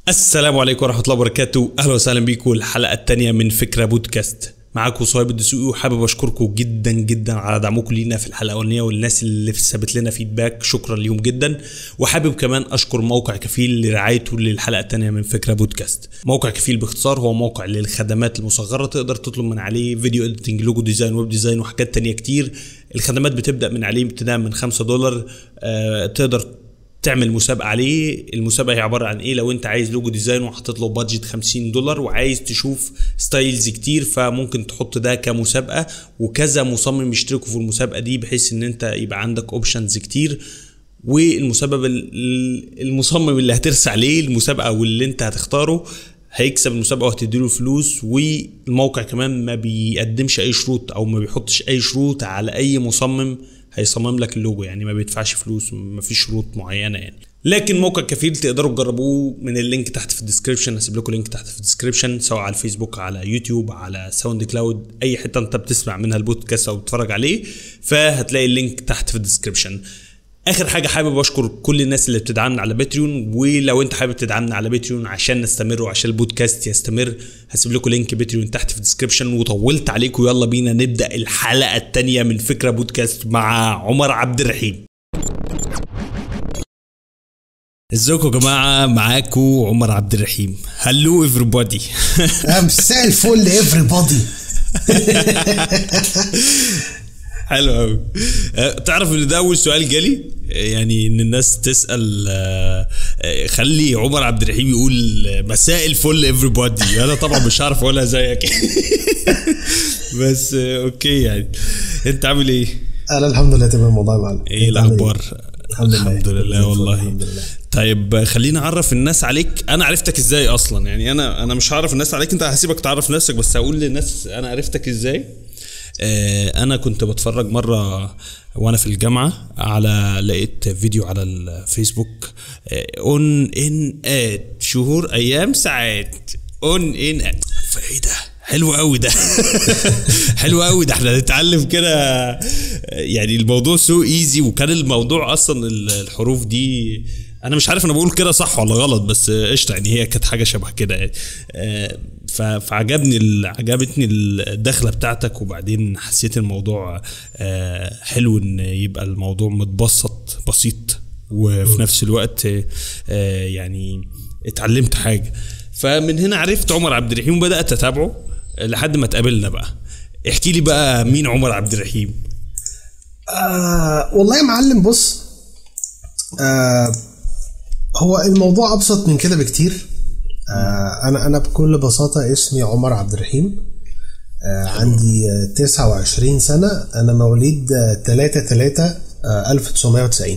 السلام عليكم ورحمة الله وبركاته أهلا وسهلا بيكم الحلقة الثانية من فكرة بودكاست معاكم صهيب الدسوقي وحابب أشكركم جدا جدا على دعمكم لينا في الحلقة الأولانية والناس اللي سابت لنا فيدباك شكرا ليهم جدا وحابب كمان أشكر موقع كفيل لرعايته للحلقة الثانية من فكرة بودكاست موقع كفيل باختصار هو موقع للخدمات المصغرة تقدر تطلب من عليه فيديو اديتنج لوجو ديزاين ويب ديزاين وحاجات تانية كتير الخدمات بتبدأ من عليه ابتداء من 5 دولار آه تقدر تعمل مسابقه عليه المسابقه هي عباره عن ايه لو انت عايز لوجو ديزاين وحاطط له بادجت 50 دولار وعايز تشوف ستايلز كتير فممكن تحط ده كمسابقه وكذا مصمم يشتركوا في المسابقه دي بحيث ان انت يبقى عندك اوبشنز كتير والمسبب المصمم اللي هترسى عليه المسابقه واللي انت هتختاره هيكسب المسابقه وهتديله فلوس والموقع كمان ما بيقدمش اي شروط او ما بيحطش اي شروط على اي مصمم هيصمم لك اللوجو يعني ما بيدفعش فلوس ما فيش شروط معينه يعني لكن موقع كفيل تقدروا تجربوه من اللينك تحت في الديسكربشن هسيب لكم لينك تحت في الديسكربشن سواء على الفيسبوك على يوتيوب على ساوند كلاود اي حته انت بتسمع منها البودكاست او بتتفرج عليه فهتلاقي اللينك تحت في الديسكربشن اخر حاجه حابب اشكر كل الناس اللي بتدعمنا على باتريون ولو انت حابب تدعمنا على باتريون عشان نستمر وعشان البودكاست يستمر هسيب لكم لينك باتريون تحت في الديسكربشن وطولت عليكم يلا بينا نبدا الحلقه الثانيه من فكره بودكاست مع عمر عبد الرحيم ازيكم يا جماعه معاكم عمر عبد الرحيم هلو ايفري مساء الفل ايفري حلو قوي أه، تعرف ان ده اول سؤال جالي يعني ان الناس تسال أه، أه، خلي عمر عبد الرحيم يقول مساء الفل ايفري انا طبعا مش هعرف اقولها زيك بس اوكي يعني انت عامل ايه؟ انا الحمد لله تمام والله يا معلم ايه الاخبار؟ الحمد لله الحمد لله والله الحمد لله طيب خلينا اعرف الناس عليك انا عرفتك ازاي اصلا يعني انا انا مش هعرف الناس عليك انت هسيبك تعرف نفسك بس هقول للناس انا عرفتك ازاي آه، انا كنت بتفرج مره وانا في الجامعه على لقيت فيديو على الفيسبوك اون ان ات شهور ايام ساعات اون ان ات فايه ده حلو قوي ده حلو قوي ده احنا نتعلم كده يعني الموضوع سو ايزي وكان الموضوع اصلا الحروف دي انا مش عارف انا بقول كده صح ولا غلط بس قشطه يعني هي كانت حاجه شبه كده يعني آه، فعجبني عجبتني الدخله بتاعتك وبعدين حسيت الموضوع آه، حلو ان يبقى الموضوع متبسط بسيط وفي نفس الوقت آه، يعني اتعلمت حاجه فمن هنا عرفت عمر عبد الرحيم وبدات اتابعه لحد ما اتقابلنا بقى احكي لي بقى مين عمر عبد الرحيم آه والله يا معلم بص آه هو الموضوع ابسط من كده بكتير آه انا انا بكل بساطه اسمي عمر عبد الرحيم آه عندي 29 سنه انا مواليد 3 3 1990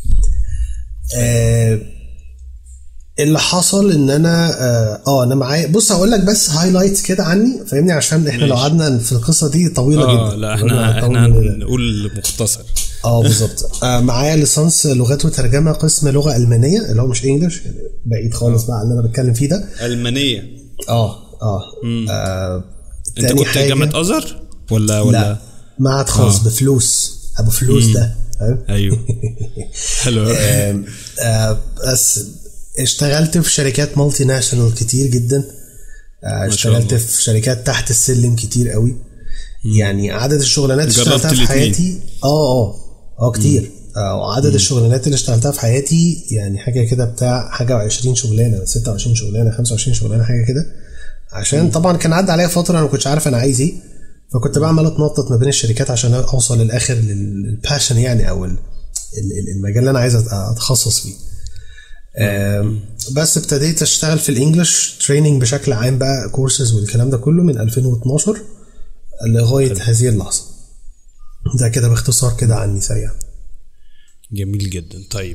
آه اللي حصل ان انا اه, آه انا معايا بص هقول لك بس هايلايتس كده عني فاهمني عشان احنا لو قعدنا في القصه دي طويله آه جدا لا احنا احنا هنقول مختصر اه بالظبط آه معايا ليسانس لغات وترجمه قسم لغه المانيه اللي هو مش انجلش يعني بعيد خالص بقى عن اللي انا بتكلم فيه ده المانيه اه اه, آه انت كنت جامعه ازهر ولا ولا لا معهد خاص آه. بفلوس ابو فلوس مم. ده فاهم ايوه حلو آه آه بس اشتغلت في شركات مالتي ناشونال كتير جدا آه اشتغلت في شركات تحت السلم كتير قوي مم. يعني عدد الشغلانات اللي اشتغلتها في حياتي اه اه اه كتير آه وعدد الشغلانات اللي اشتغلتها في حياتي يعني حاجه كده بتاع حاجه و20 شغلانه 26 شغلانه 25 شغلانه حاجه كده عشان مم. طبعا كان عدى عليا فتره انا ما كنتش عارف انا عايز ايه فكنت بعمل اتنطط ما بين الشركات عشان اوصل للاخر للباشن يعني او المجال اللي انا عايز اتخصص فيه بس ابتديت اشتغل في الانجليش تريننج بشكل عام بقى كورسز والكلام ده كله من 2012 لغايه هذه اللحظه ده كده باختصار كده عني سريع جميل جدا طيب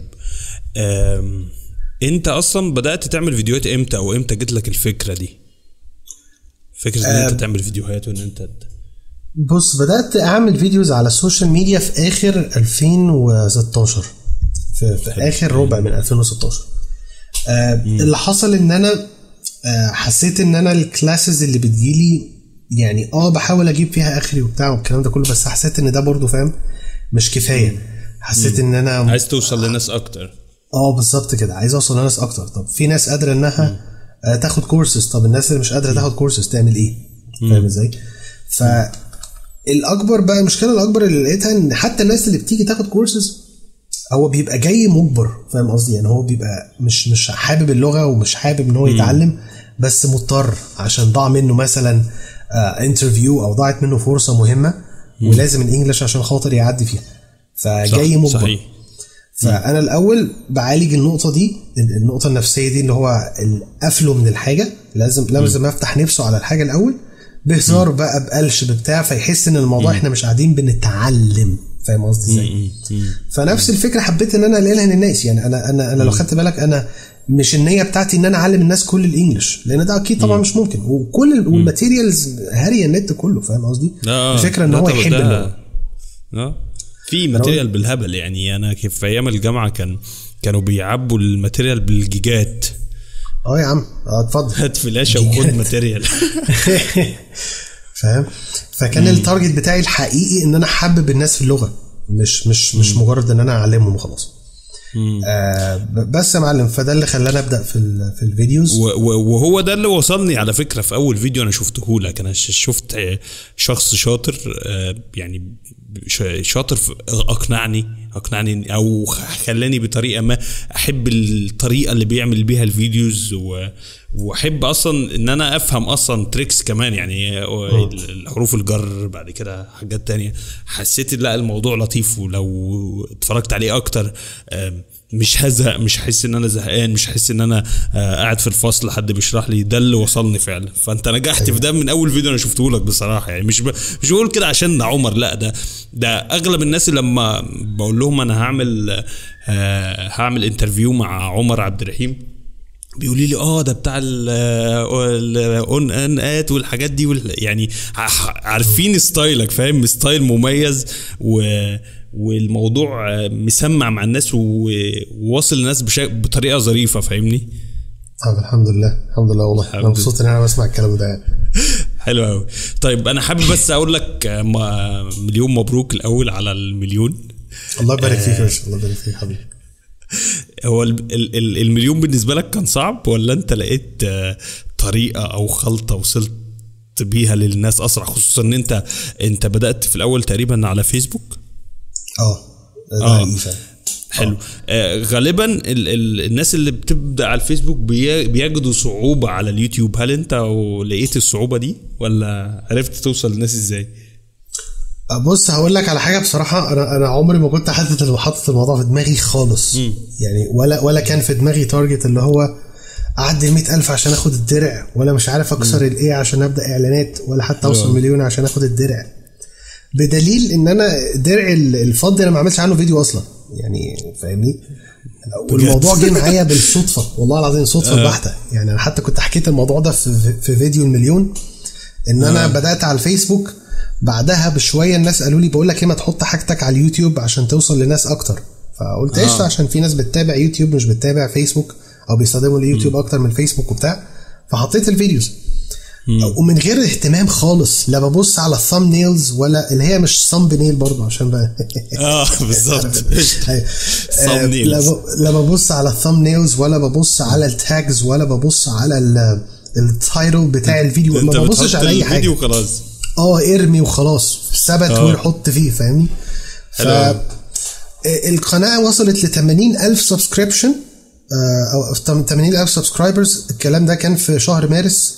انت اصلا بدات تعمل فيديوهات امتى او امتى جت لك الفكره دي فكره ان انت تعمل فيديوهات وان انت بص بدات اعمل فيديوز على السوشيال ميديا في اخر 2016 في, في اخر ربع من 2016 آه اللي حصل ان انا آه حسيت ان انا الكلاسز اللي بتجيلي يعني اه بحاول اجيب فيها اخري وبتاع والكلام ده كله بس حسيت ان ده برضو فاهم مش كفايه حسيت ان انا عايز توصل للناس اكتر اه بالظبط كده عايز اوصل لناس اكتر طب في ناس قادره انها آه، تاخد كورسز طب الناس اللي مش قادره تاخد كورسز تعمل ايه فاهم ازاي فالاكبر بقى المشكله الاكبر اللي لقيتها ان حتى الناس اللي بتيجي تاخد كورسز هو بيبقى جاي مجبر فاهم قصدي يعني هو بيبقى مش مش حابب اللغه ومش حابب ان هو يتعلم بس مضطر عشان ضاع منه مثلا انترفيو او ضاعت منه فرصه مهمه ولازم الانجليش عشان خاطر يعدي فيها فجاي مجبر صحيح فانا الاول بعالج النقطه دي النقطه النفسيه دي اللي هو قفله من الحاجه لازم لازم افتح نفسه على الحاجه الاول بهزار بقى بقلش بتاع فيحس ان الموضوع احنا مش قاعدين بنتعلم فاهم قصدي ازاي فنفس الفكره حبيت ان انا انقلها للناس يعني انا انا انا لو خدت بالك انا مش النيه بتاعتي ان انا اعلم الناس كل الانجليش لان ده اكيد طبعا مش ممكن وكل والماتيريالز هاريه النت كله فاهم قصدي آه، الفكره ان لا هو طب يحب ده- اللغه اه في ماتيريال بالهبل يعني انا كيف في ايام الجامعه كان كانوا بيعبوا الماتيريال بالجيجات اه يا عم اه اتفضل هات فلاشه وخد ماتيريال فاهم فكان التارجت بتاعي الحقيقي ان انا احبب الناس في اللغه مش مش مش مجرد ان انا اعلمهم وخلاص آه ب- بس يا معلم فده اللي خلاني ابدا في ال- في الفيديوز و- و- وهو ده اللي وصلني على فكره في اول فيديو انا شفته لك انا ش- شفت آه، شخص شاطر آه، يعني ش- شاطر في- اقنعني اقنعني او خ- خلاني بطريقه ما احب الطريقه اللي بيعمل بيها الفيديوز و- واحب اصلا ان انا افهم اصلا تريكس كمان يعني آه، الحروف الجر بعد كده حاجات تانية حسيت لا الموضوع لطيف ولو اتفرجت عليه اكتر آم، مش هزهق مش هحس ان انا زهقان مش هحس ان انا آه، قاعد في الفصل حد بيشرح لي ده اللي وصلني فعلا فانت نجحت في ده من اول فيديو انا شفته لك بصراحه يعني مش ب... مش بقول كده عشان ده عمر لا ده ده اغلب الناس اللي لما بقول لهم انا هعمل آه، هعمل انترفيو مع عمر عبد الرحيم بيقولوا لي اه ده بتاع الاون ان ات والحاجات دي وال يعني ع- عارفين ستايلك فاهم ستايل مميز و والموضوع آه، مسمع مع الناس و- وواصل للناس بشا... بطريقه ظريفه فاهمني طب الحمد لله الحمد لله والله انا الحمد مبسوط ان انا بسمع الكلام ده يعني حلو قوي طيب انا حابب بس اقول لك آه، ما- مليون مبروك الاول على المليون الله يبارك فيك يا باشا الله يبارك فيك حبيبي هو ال- ال- ال- المليون بالنسبه لك كان صعب ولا انت لقيت آه، طريقه او خلطه وصلت بيها للناس اسرع خصوصا ان انت انت بدات في الاول تقريبا على فيسبوك اه ده آه. حقيقي فعلا حلو آه غالبا ال ال الناس اللي بتبدا على الفيسبوك بي- بيجدوا صعوبه على اليوتيوب هل انت لقيت الصعوبه دي ولا عرفت توصل للناس ازاي بص هقول لك على حاجه بصراحه انا انا عمري ما كنت حاطط حاطط الموضوع في دماغي خالص يعني ولا ولا كان في دماغي تارجت اللي هو اعدي ال 100000 عشان اخد الدرع ولا مش عارف اكسر الايه عشان ابدا اعلانات ولا حتى اوصل آه. مليون عشان اخد الدرع بدليل ان انا درع ال- الفضي انا ما عملتش عنه فيديو اصلا يعني فاهمني والموضوع جه معايا بالصدفه والله العظيم صدفه بحته يعني انا حتى كنت حكيت الموضوع ده في, في فيديو المليون ان انا بدات على الفيسبوك بعدها بشويه الناس قالوا لي بقول لك ايه ما تحط حاجتك على اليوتيوب عشان توصل لناس اكتر فقلت قشطه عشان في ناس بتتابع يوتيوب مش بتتابع فيسبوك او بيستخدموا اليوتيوب اكتر من الفيسبوك وبتاع فحطيت الفيديوز ومن غير اهتمام خالص لا ببص على الثامب نيلز ولا اللي هي مش ثامب نيل برضه عشان بقى اه بالظبط أيوة. آه، thumbnails. لا ب- لا ببص على الثامب نيلز ولا ببص على التاجز ولا ببص على ال- التايتل بتاع الفيديو انت ما ببصش بتحط على اي الفيديو حاجه وخلاص اه ارمي وخلاص ثبت آه. وحط فيه فاهمني ف حلو أوي. آه، القناه وصلت ل 80000 سبسكريبشن او 80000 سبسكرايبرز الكلام ده كان في شهر مارس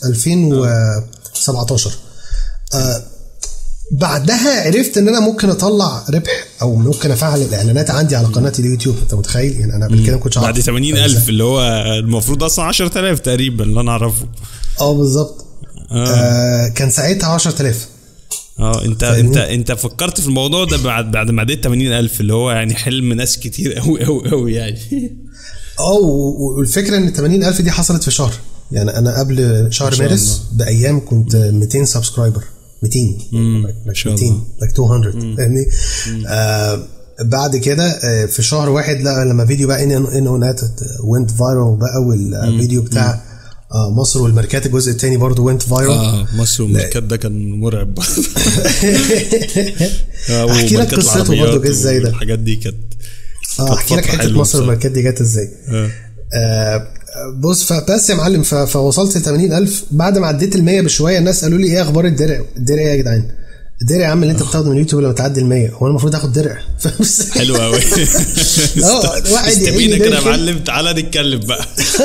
2017 آه، بعدها عرفت ان انا ممكن اطلع ربح او ممكن افعل الاعلانات عندي على قناه اليوتيوب انت متخيل يعني انا قبل كده ما كنتش بعد أعرف. 80000 اللي هو المفروض اصلا 10000 تقريبا اللي انا اعرفه اه بالظبط آه كان ساعتها 10000 اه انت فاهمني؟ انت انت فكرت في الموضوع ده بعد بعد ما عديت 80000 اللي هو يعني حلم ناس كتير قوي قوي قوي يعني اه و- والفكره ان 80000 دي حصلت في شهر يعني انا قبل شهر شاء مارس بايام كنت 200 سبسكرايبر 200 like شاء 200 الله. like 200 فاهمني آه بعد كده آه في شهر واحد لا لما فيديو بقى ان ان اون وينت فايرال بقى والفيديو بتاع آه مصر والماركات الجزء الثاني برضه وينت فايرال اه مصر والماركات ده كان مرعب احكي لك قصته برضه جه ازاي ده الحاجات دي كانت اه احكي لك حته مصر والماركات دي جت ازاي آه. آه بص فبس يا معلم فوصلت ل 80000 بعد ما عديت ال 100 بشويه الناس قالوا لي ايه اخبار الدرع الدرع ايه يا جدعان الدرع يا عم اللي انت بتاخده من اليوتيوب لما تعدي ال 100 هو انا المفروض اخد درع حلو قوي اه واحد استبينا كده يا معلم تعالى نتكلم بقى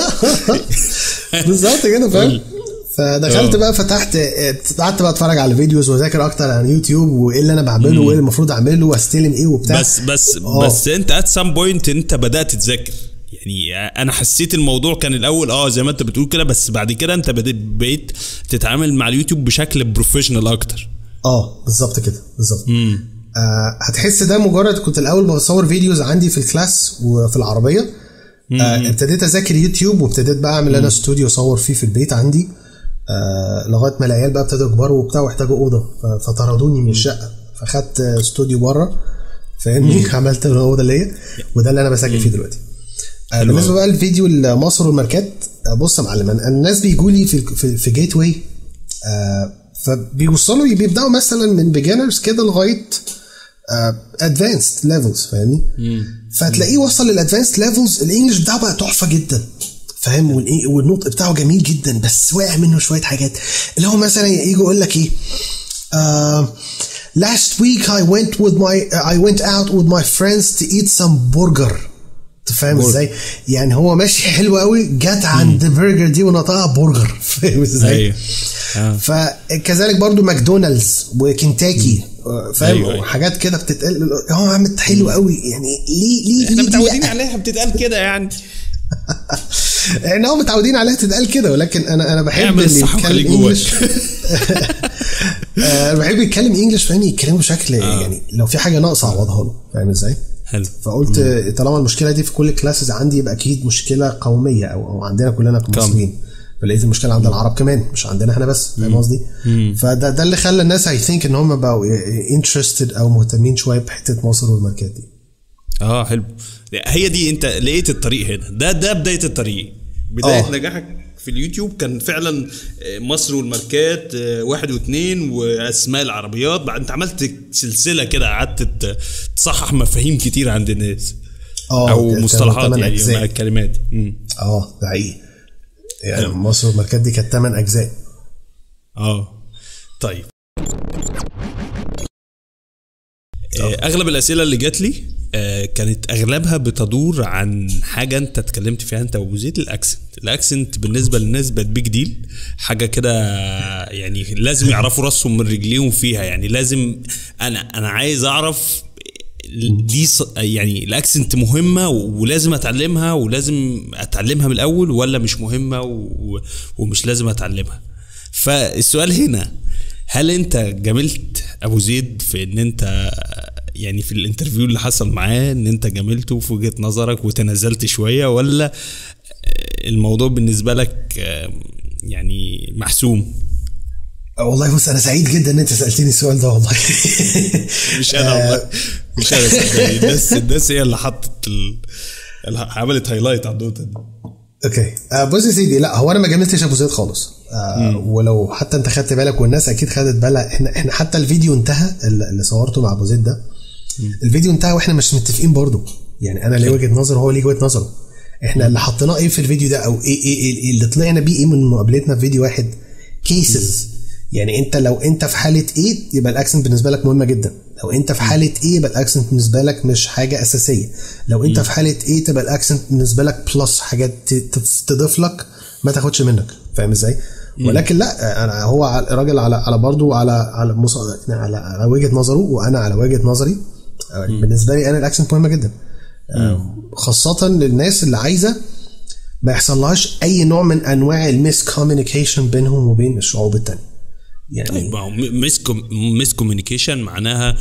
بالظبط كده فاهم فدخلت بقى فتحت قعدت بقى اتفرج على فيديوز واذاكر اكتر عن يوتيوب وايه اللي انا بعمله وايه اللي المفروض اعمله واستلم ايه وبتاع بس بس أوه. بس انت ات سام بوينت انت بدات تذاكر يعني انا حسيت الموضوع كان الاول اه زي ما انت بتقول كده بس بعد كده انت بقيت تتعامل مع اليوتيوب بشكل بروفيشنال اكتر اه بالظبط كده بالظبط آه هتحس ده مجرد كنت الاول بصور فيديوز عندي في الكلاس وفي العربيه آه ابتديت اذاكر يوتيوب وابتديت بقى اعمل انا استوديو اصور فيه في البيت عندي آه لغايه ما العيال بقى ابتدوا يكبروا وبتاع واحتاجوا اوضه فطردوني من الشقه فاخدت استوديو بره فاهمني عملت الاوضه ليا وده اللي انا بسجل فيه دلوقتي آه بالنسبه بقى لفيديو مصر والماركات آه بص يا معلم الناس بيجوا لي في في, في جيت واي آه فبيوصلوا بيبداوا مثلا من بيجنرز كده لغايه ادفانسد ليفلز فاهمني فتلاقيه وصل للادفانسد ليفلز الانجلش بتاعه بقى تحفه جدا فاهم والنطق بتاعه جميل جدا بس واقع منه شويه حاجات اللي هو مثلا يجي يقول لك ايه uh, last week I went with my I went out with my friends to eat some burger انت فاهم ازاي؟ يعني هو ماشي حلو قوي جت عند برجر دي ونطقها برجر فاهم ازاي؟ ايوه آه. فكذلك برضو ماكدونالدز وكنتاكي فاهم أيوة أيوة. حاجات كده بتتقال هو عم حلو قوي يعني ليه ليه احنا متعودين عليها بتتقال كده يعني احنا هو متعودين عليها تتقال كده ولكن انا انا بحب اللي يتكلم انجلش انا بحب يتكلم انجلش فاهم يتكلموا بشكل آه. يعني لو في حاجه ناقصه اعوضها له فاهم ازاي؟ حلو فقلت مم. طالما المشكله دي في كل الكلاسز عندي يبقى اكيد مشكله قوميه او, أو عندنا كلنا كمسلمين فلقيت المشكله عند العرب كمان مش عندنا احنا بس فاهم قصدي؟ فده ده اللي خلى الناس اي ثينك ان هم بقوا انترستد او مهتمين شويه بحته مصر والماركات دي اه حلو هي دي انت لقيت الطريق هنا ده ده بدايه الطريق بدايه أوه. نجاحك في اليوتيوب كان فعلا مصر والماركات واحد واثنين واسماء العربيات بعد انت عملت سلسله كده قعدت تصحح مفاهيم كتير عند الناس او مصطلحات يعني كلمات اه ده حقيقي يعني مصر والماركات دي كانت ثمان اجزاء اه طيب أوه. اغلب الاسئله اللي جات لي كانت اغلبها بتدور عن حاجه انت اتكلمت فيها انت وابو زيد الاكسنت الاكسنت بالنسبه للناس بقت بيج ديل حاجه كده يعني لازم يعرفوا راسهم من رجليهم فيها يعني لازم انا انا عايز اعرف دي يعني الاكسنت مهمه ولازم اتعلمها ولازم اتعلمها من الاول ولا مش مهمه ومش لازم اتعلمها فالسؤال هنا هل انت جاملت ابو زيد في ان انت يعني في الانترفيو اللي حصل معاه ان انت جاملته في وجهه نظرك وتنازلت شويه ولا الموضوع بالنسبه لك يعني محسوم والله بص انا سعيد جدا ان انت سالتني السؤال ده والله مش انا والله مش انا صدقني الناس الناس هي اللي حطت ال... عملت هايلايت على النقطه دي اوكي آه بص يا سيدي لا هو انا ما جاملتش ابو زيد خالص آه ولو حتى انت خدت بالك والناس اكيد خدت بالها احنا احنا حتى الفيديو انتهى اللي صورته مع ابو زيد ده الفيديو انتهى واحنا مش متفقين برضه يعني انا ليه وجهه نظر وهو ليه وجهه نظره احنا اللي حطيناه ايه في الفيديو ده او ايه ايه, إيه اللي طلعنا بيه ايه من مقابلتنا في فيديو واحد كيسز يعني انت لو انت في حاله ايه يبقى الاكسنت بالنسبه لك مهمه جدا لو انت في حاله ايه يبقى الاكسنت بالنسبه لك مش حاجه اساسيه لو انت في حاله ايه تبقى الاكسنت بالنسبه لك بلس حاجات تضيف لك ما تاخدش منك فاهم ازاي ولكن لا انا هو راجل على على برضه على على على, على وجهه نظره وانا على وجهه نظري بالنسبه لي انا الاكسنت مهمه جدا خاصه للناس اللي عايزه ما يحصلهاش اي نوع من انواع الميس كوميونيكيشن بينهم وبين الشعوب التانية يعني طيب ميس كوميونيكيشن معناها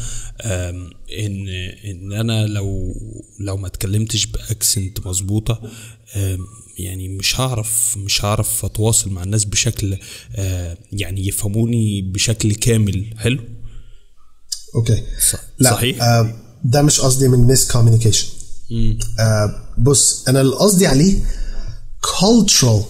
ان ان انا لو لو ما اتكلمتش باكسنت مظبوطه يعني مش هعرف مش هعرف اتواصل مع الناس بشكل يعني يفهموني بشكل كامل حلو اوكي لا صحيح آه ده مش قصدي من ميس كوميونيكيشن آه بص انا اللي قصدي عليه cultural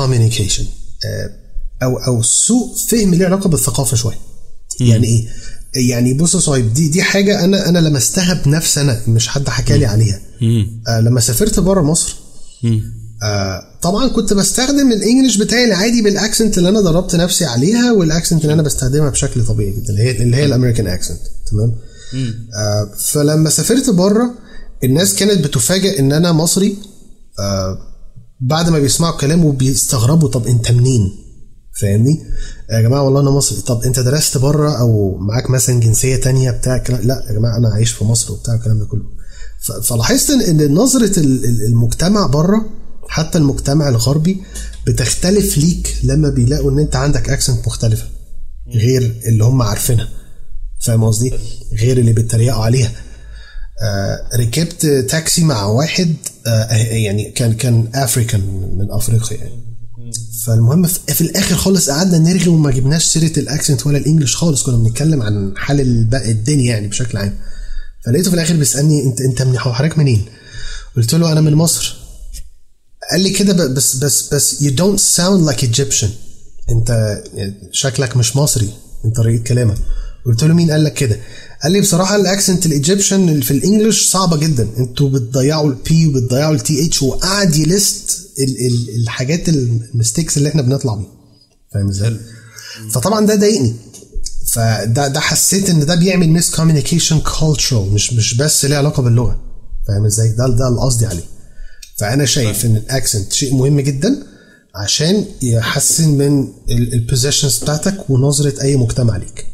miscommunication آه او او سوء فهم ليه علاقه بالثقافه شويه يعني ايه يعني بص يا صهيب دي دي حاجه انا انا لمستها بنفسي انا مش حد حكى لي عليها آه لما سافرت بره مصر آه طبعا كنت بستخدم الانجليش بتاعي العادي بالاكسنت اللي انا دربت نفسي عليها والاكسنت اللي انا بستخدمها بشكل طبيعي جدا اللي هي اللي هي الامريكان اكسنت تمام آه فلما سافرت بره الناس كانت بتفاجئ ان انا مصري آه بعد ما بيسمعوا الكلام وبيستغربوا طب انت منين فاهمني يا جماعه والله انا مصري طب انت درست بره او معاك مثلا جنسيه تانية بتاع لا يا جماعه انا عايش في مصر وبتاع الكلام ده كله فلاحظت ان نظره المجتمع بره حتى المجتمع الغربي بتختلف ليك لما بيلاقوا ان انت عندك اكسنت مختلفه غير اللي هم عارفينها فاهم قصدي غير اللي بيتريقوا عليها آه ركبت تاكسي مع واحد آه يعني كان كان افريكان من افريقيا يعني فالمهم في الاخر خالص قعدنا نرغي وما جبناش سيره الاكسنت ولا الانجليش خالص كنا بنتكلم عن حال الدنيا يعني بشكل عام فلقيته في الاخر بيسالني انت انت من حضرتك منين؟ قلت له انا من مصر قال لي كده بس بس بس you don't sound like Egyptian انت شكلك مش مصري من طريقه كلامك قلت له مين قال لك كده؟ قال لي بصراحه الاكسنت الايجيبشن في الانجليش صعبه جدا انتوا بتضيعوا البي وبتضيعوا التي اتش وقعد يلست ال ال الحاجات المستيكس اللي احنا بنطلع بيها فاهم ازاي؟ فطبعا ده ضايقني فده ده حسيت ان ده بيعمل ميس كوميونيكيشن كولتشرال مش مش بس ليه علاقه باللغه فاهم ازاي؟ ده ده اللي قصدي عليه فانا شايف ان الاكسنت شيء مهم جدا عشان يحسن من البوزيشنز بتاعتك ونظره اي مجتمع ليك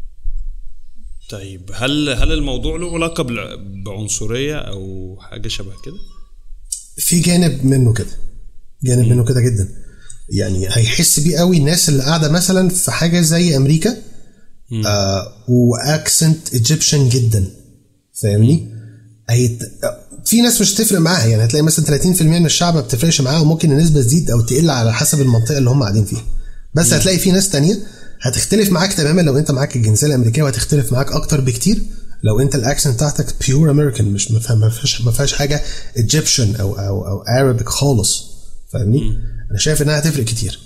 طيب هل هل الموضوع له علاقه بعنصريه او حاجه شبه كده؟ في جانب منه كده جانب منه كده جدا يعني هيحس بيه قوي الناس اللي قاعده مثلا في حاجه زي امريكا آه واكسنت ايجيبشن جدا فاهمني؟ هيت... في ناس مش هتفرق معاها يعني هتلاقي مثلا 30% من الشعب ما بتفرقش معاه وممكن النسبه تزيد او تقل على حسب المنطقه اللي هم قاعدين فيها بس م. هتلاقي في ناس تانية هتختلف معاك تماما لو انت معاك الجنسيه الامريكيه وهتختلف معاك اكتر بكتير لو انت الاكسنت بتاعتك بيور امريكان مش ما فيهاش ما فيهاش حاجه ايجيبشن او او او ارابيك خالص فاهمني؟ انا شايف انها هتفرق كتير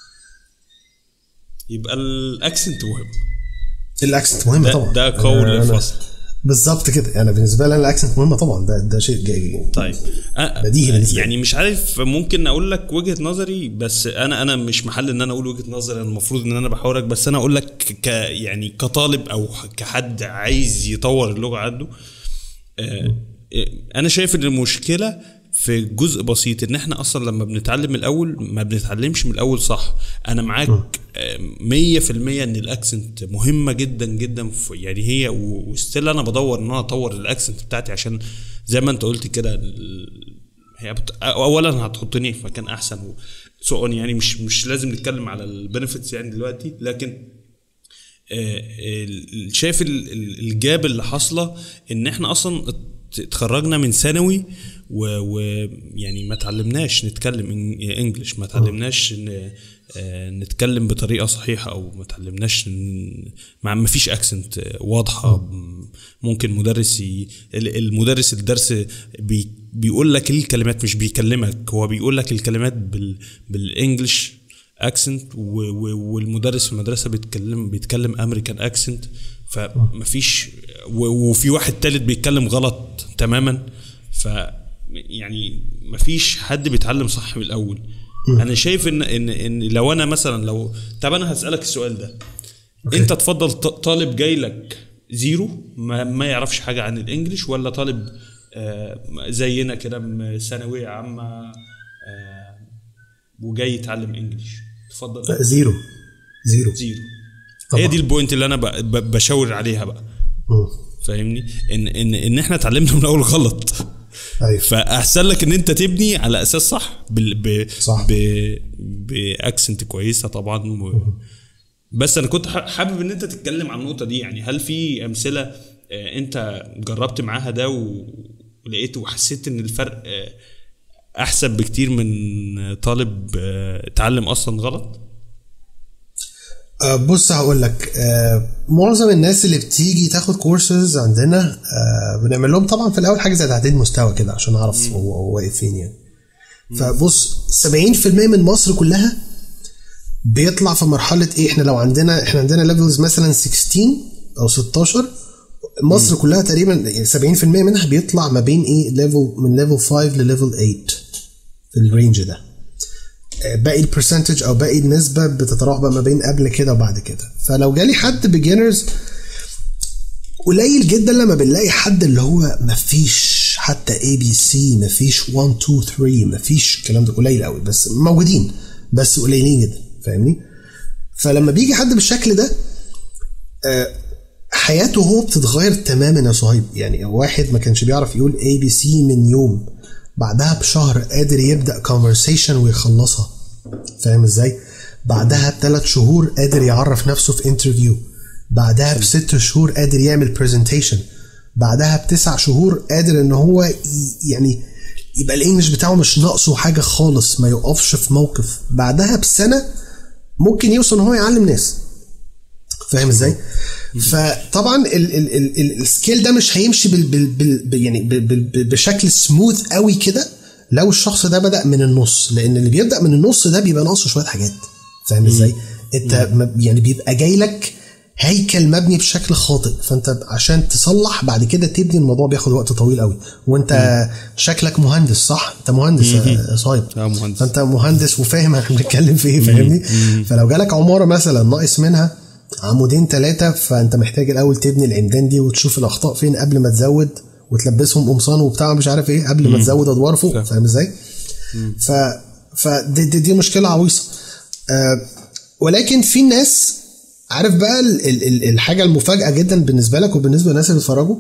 يبقى الاكسنت مهم الاكسنت مهم ده طبعا ده قول الفصل بالظبط كده يعني بالنسبه لي انا الاكسنت مهمه طبعا ده ده شيء جاي طيب بديهي بالنسبه يعني مش عارف ممكن اقول لك وجهه نظري بس انا انا مش محل ان انا اقول وجهه نظري انا المفروض ان انا بحاورك بس انا اقول لك ك يعني كطالب او كحد عايز يطور اللغه عنده انا شايف ان المشكله في جزء بسيط ان احنا اصلا لما بنتعلم من الاول ما بنتعلمش من الاول صح انا معاك مية في المية ان الاكسنت مهمة جدا جدا في يعني هي وستيل انا بدور ان انا اطور الاكسنت بتاعتي عشان زي ما انت قلت كده هي بت... اولا هتحطني في مكان احسن سو يعني مش مش لازم نتكلم على البنفيتس يعني دلوقتي لكن شايف الجاب اللي حاصله ان احنا اصلا اتخرجنا من ثانوي ويعني ما تعلمناش نتكلم انجلش ما تعلمناش نتكلم بطريقه صحيحه او ما تعلمناش ما فيش اكسنت واضحه ممكن مدرس المدرس الدرس بي بيقول لك الكلمات مش بيكلمك هو بيقول لك الكلمات بال بالانجلش اكسنت والمدرس في المدرسه بيتكلم بيتكلم امريكان اكسنت فمفيش وفي واحد تالت بيتكلم غلط تماما ف يعني مفيش حد بيتعلم صح من الاول م. انا شايف ان ان ان لو انا مثلا لو طب انا هسالك السؤال ده أوكي. انت تفضل طالب جاي لك زيرو ما, ما يعرفش حاجه عن الانجليش ولا طالب آه زينا كده ثانويه عامه آه وجاي يتعلم انجليش تفضل لا زيرو زيرو زيرو طبعا. هي دي البوينت اللي انا بشاور عليها بقى م. فاهمني ان ان ان احنا اتعلمنا من الاول غلط ايوه فاحسن لك ان انت تبني على اساس صح بال ب صح ب باكسنت كويسه طبعا و... بس انا كنت حابب ان انت تتكلم عن النقطه دي يعني هل في امثله انت جربت معاها ده ولقيت وحسيت ان الفرق احسن بكتير من طالب اتعلم اصلا غلط بص هقول لك معظم الناس اللي بتيجي تاخد كورسز عندنا بنعمل لهم طبعا في الاول حاجه زي تعديل مستوى كده عشان اعرف هو واقف فين يعني فبص 70% من مصر كلها بيطلع في مرحله ايه احنا لو عندنا احنا عندنا ليفلز مثلا 16 او 16 مصر كلها تقريبا يعني 70% منها بيطلع ما بين ايه ليفل من ليفل 5 لليفل 8 في الرينج ده آه، باقي البرسنتج او باقي النسبه بتتراوح بقى ما بين قبل كده وبعد كده فلو جالي حد بيجنرز قليل جدا لما بنلاقي حد اللي هو مفيش حتى اي بي سي مفيش 1 2 3 مفيش الكلام ده قليل قوي بس موجودين بس قليلين جدا فاهمني فلما بيجي حد بالشكل ده آه، حياته هو بتتغير تماما يا صهيب يعني واحد ما كانش بيعرف يقول اي بي سي من يوم بعدها بشهر قادر يبدا كونفرسيشن ويخلصها فاهم ازاي بعدها بثلاث شهور قادر يعرف نفسه في انترفيو بعدها بست شهور قادر يعمل برزنتيشن بعدها بتسع شهور قادر ان هو ي- يعني يبقى الانجليش بتاعه مش ناقصه حاجه خالص ما يقفش في موقف بعدها بسنه ممكن يوصل ان هو يعلم ناس فاهم ازاي؟ فطبعا ال- ال- ال- ال- السكيل ده مش هيمشي بال بال بال يعني بال بال بشكل سموث قوي كده لو الشخص ده بدا من النص لان اللي بيبدا من النص ده بيبقى ناقصه شويه حاجات فاهم ازاي؟ انت م- يعني بيبقى جاي لك هيكل مبني بشكل خاطئ فانت عشان تصلح بعد كده تبني الموضوع بياخد وقت طويل قوي وانت شكلك مهندس صح انت مهندس يا صايب اه مهندس. فانت مهندس وفاهم احنا بنتكلم في ايه فاهمني فلو جالك عماره مثلا ناقص منها عمودين ثلاثه فانت محتاج الاول تبني العمدان دي وتشوف الاخطاء فين قبل ما تزود وتلبسهم قمصان وبتاع مش عارف ايه قبل ما تزود ادوار فوق فاهم. فاهم ازاي؟ ف فدي دي, دي مشكله عويصه آه ولكن في ناس عارف بقى ال ال ال الحاجه المفاجاه جدا بالنسبه لك وبالنسبه للناس اللي بيتفرجوا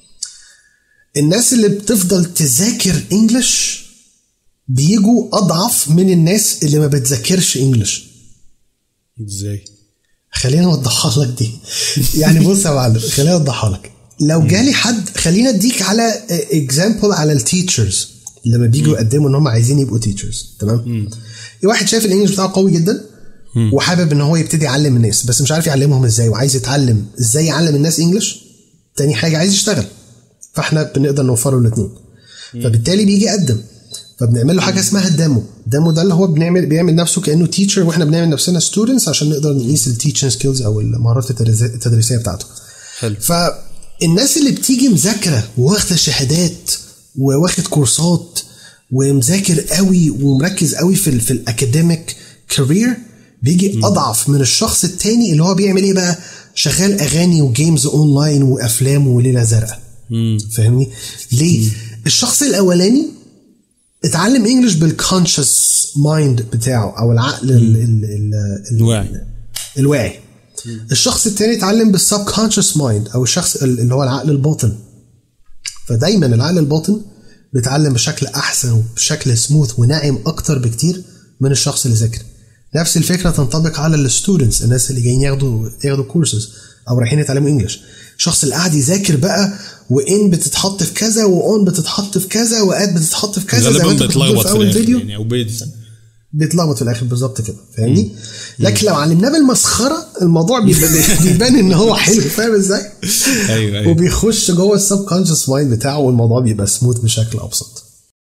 الناس اللي بتفضل تذاكر انجلش بيجوا اضعف من الناس اللي ما بتذاكرش انجلش ازاي خليني اوضحها لك دي يعني بص يا معلم خليني اوضحها لك لو جالي حد خلينا اديك على اكزامبل على التيتشرز لما بيجوا يقدموا ان هم عايزين يبقوا تيتشرز تمام واحد شايف الانجليش بتاعه قوي جدا وحابب ان هو يبتدي يعلم الناس بس مش عارف يعلمهم ازاي وعايز يتعلم ازاي يعلم الناس انجلش تاني حاجه عايز يشتغل فاحنا بنقدر نوفره الاثنين فبالتالي بيجي يقدم فبنعمل له حاجه اسمها الديمو الديمو ده اللي هو بنعمل بيعمل نفسه كانه تيتشر واحنا بنعمل نفسنا ستودنتس عشان نقدر نقيس التيتشنج سكيلز او المهارات التدريسية- التدريسيه بتاعته حلو فالناس اللي بتيجي مذاكره واخده شهادات وواخد كورسات ومذاكر قوي ومركز قوي في ال في الاكاديميك كارير بيجي اضعف من الشخص التاني اللي هو بيعمل ايه بقى شغال اغاني وجيمز اونلاين وافلام وليله زرقاء فاهمني ليه الشخص الاولاني اتعلم انجلش بالكونشس مايند بتاعه او العقل ال ال ال ال الواعي الواعي الشخص التاني اتعلم بالسب كونشس مايند او الشخص ال- اللي هو العقل الباطن فدايما العقل الباطن بيتعلم بشكل احسن وبشكل سموث وناعم اكتر بكتير من الشخص اللي ذاكر نفس الفكره تنطبق على الستودنتس الناس اللي جايين ياخدوا ياخدوا كورسز او رايحين يتعلموا انجلش الشخص اللي قاعد يذاكر بقى وان بتتحط في كذا واون بتتحط في كذا واد بتتحط في كذا زي ما غالبا انت كنت بتقول بيتلخبط في في اول الاخر فيديو يعني او بيت بيتلخبط في الاخر بالظبط كده فاهمني لكن لو علمناه بالمسخره الموضوع بيبان, بيبان ان هو حلو فاهم ازاي ايوه ايوه وبيخش جوه السب كونشس مايند بتاعه والموضوع بيبقى سموث بشكل ابسط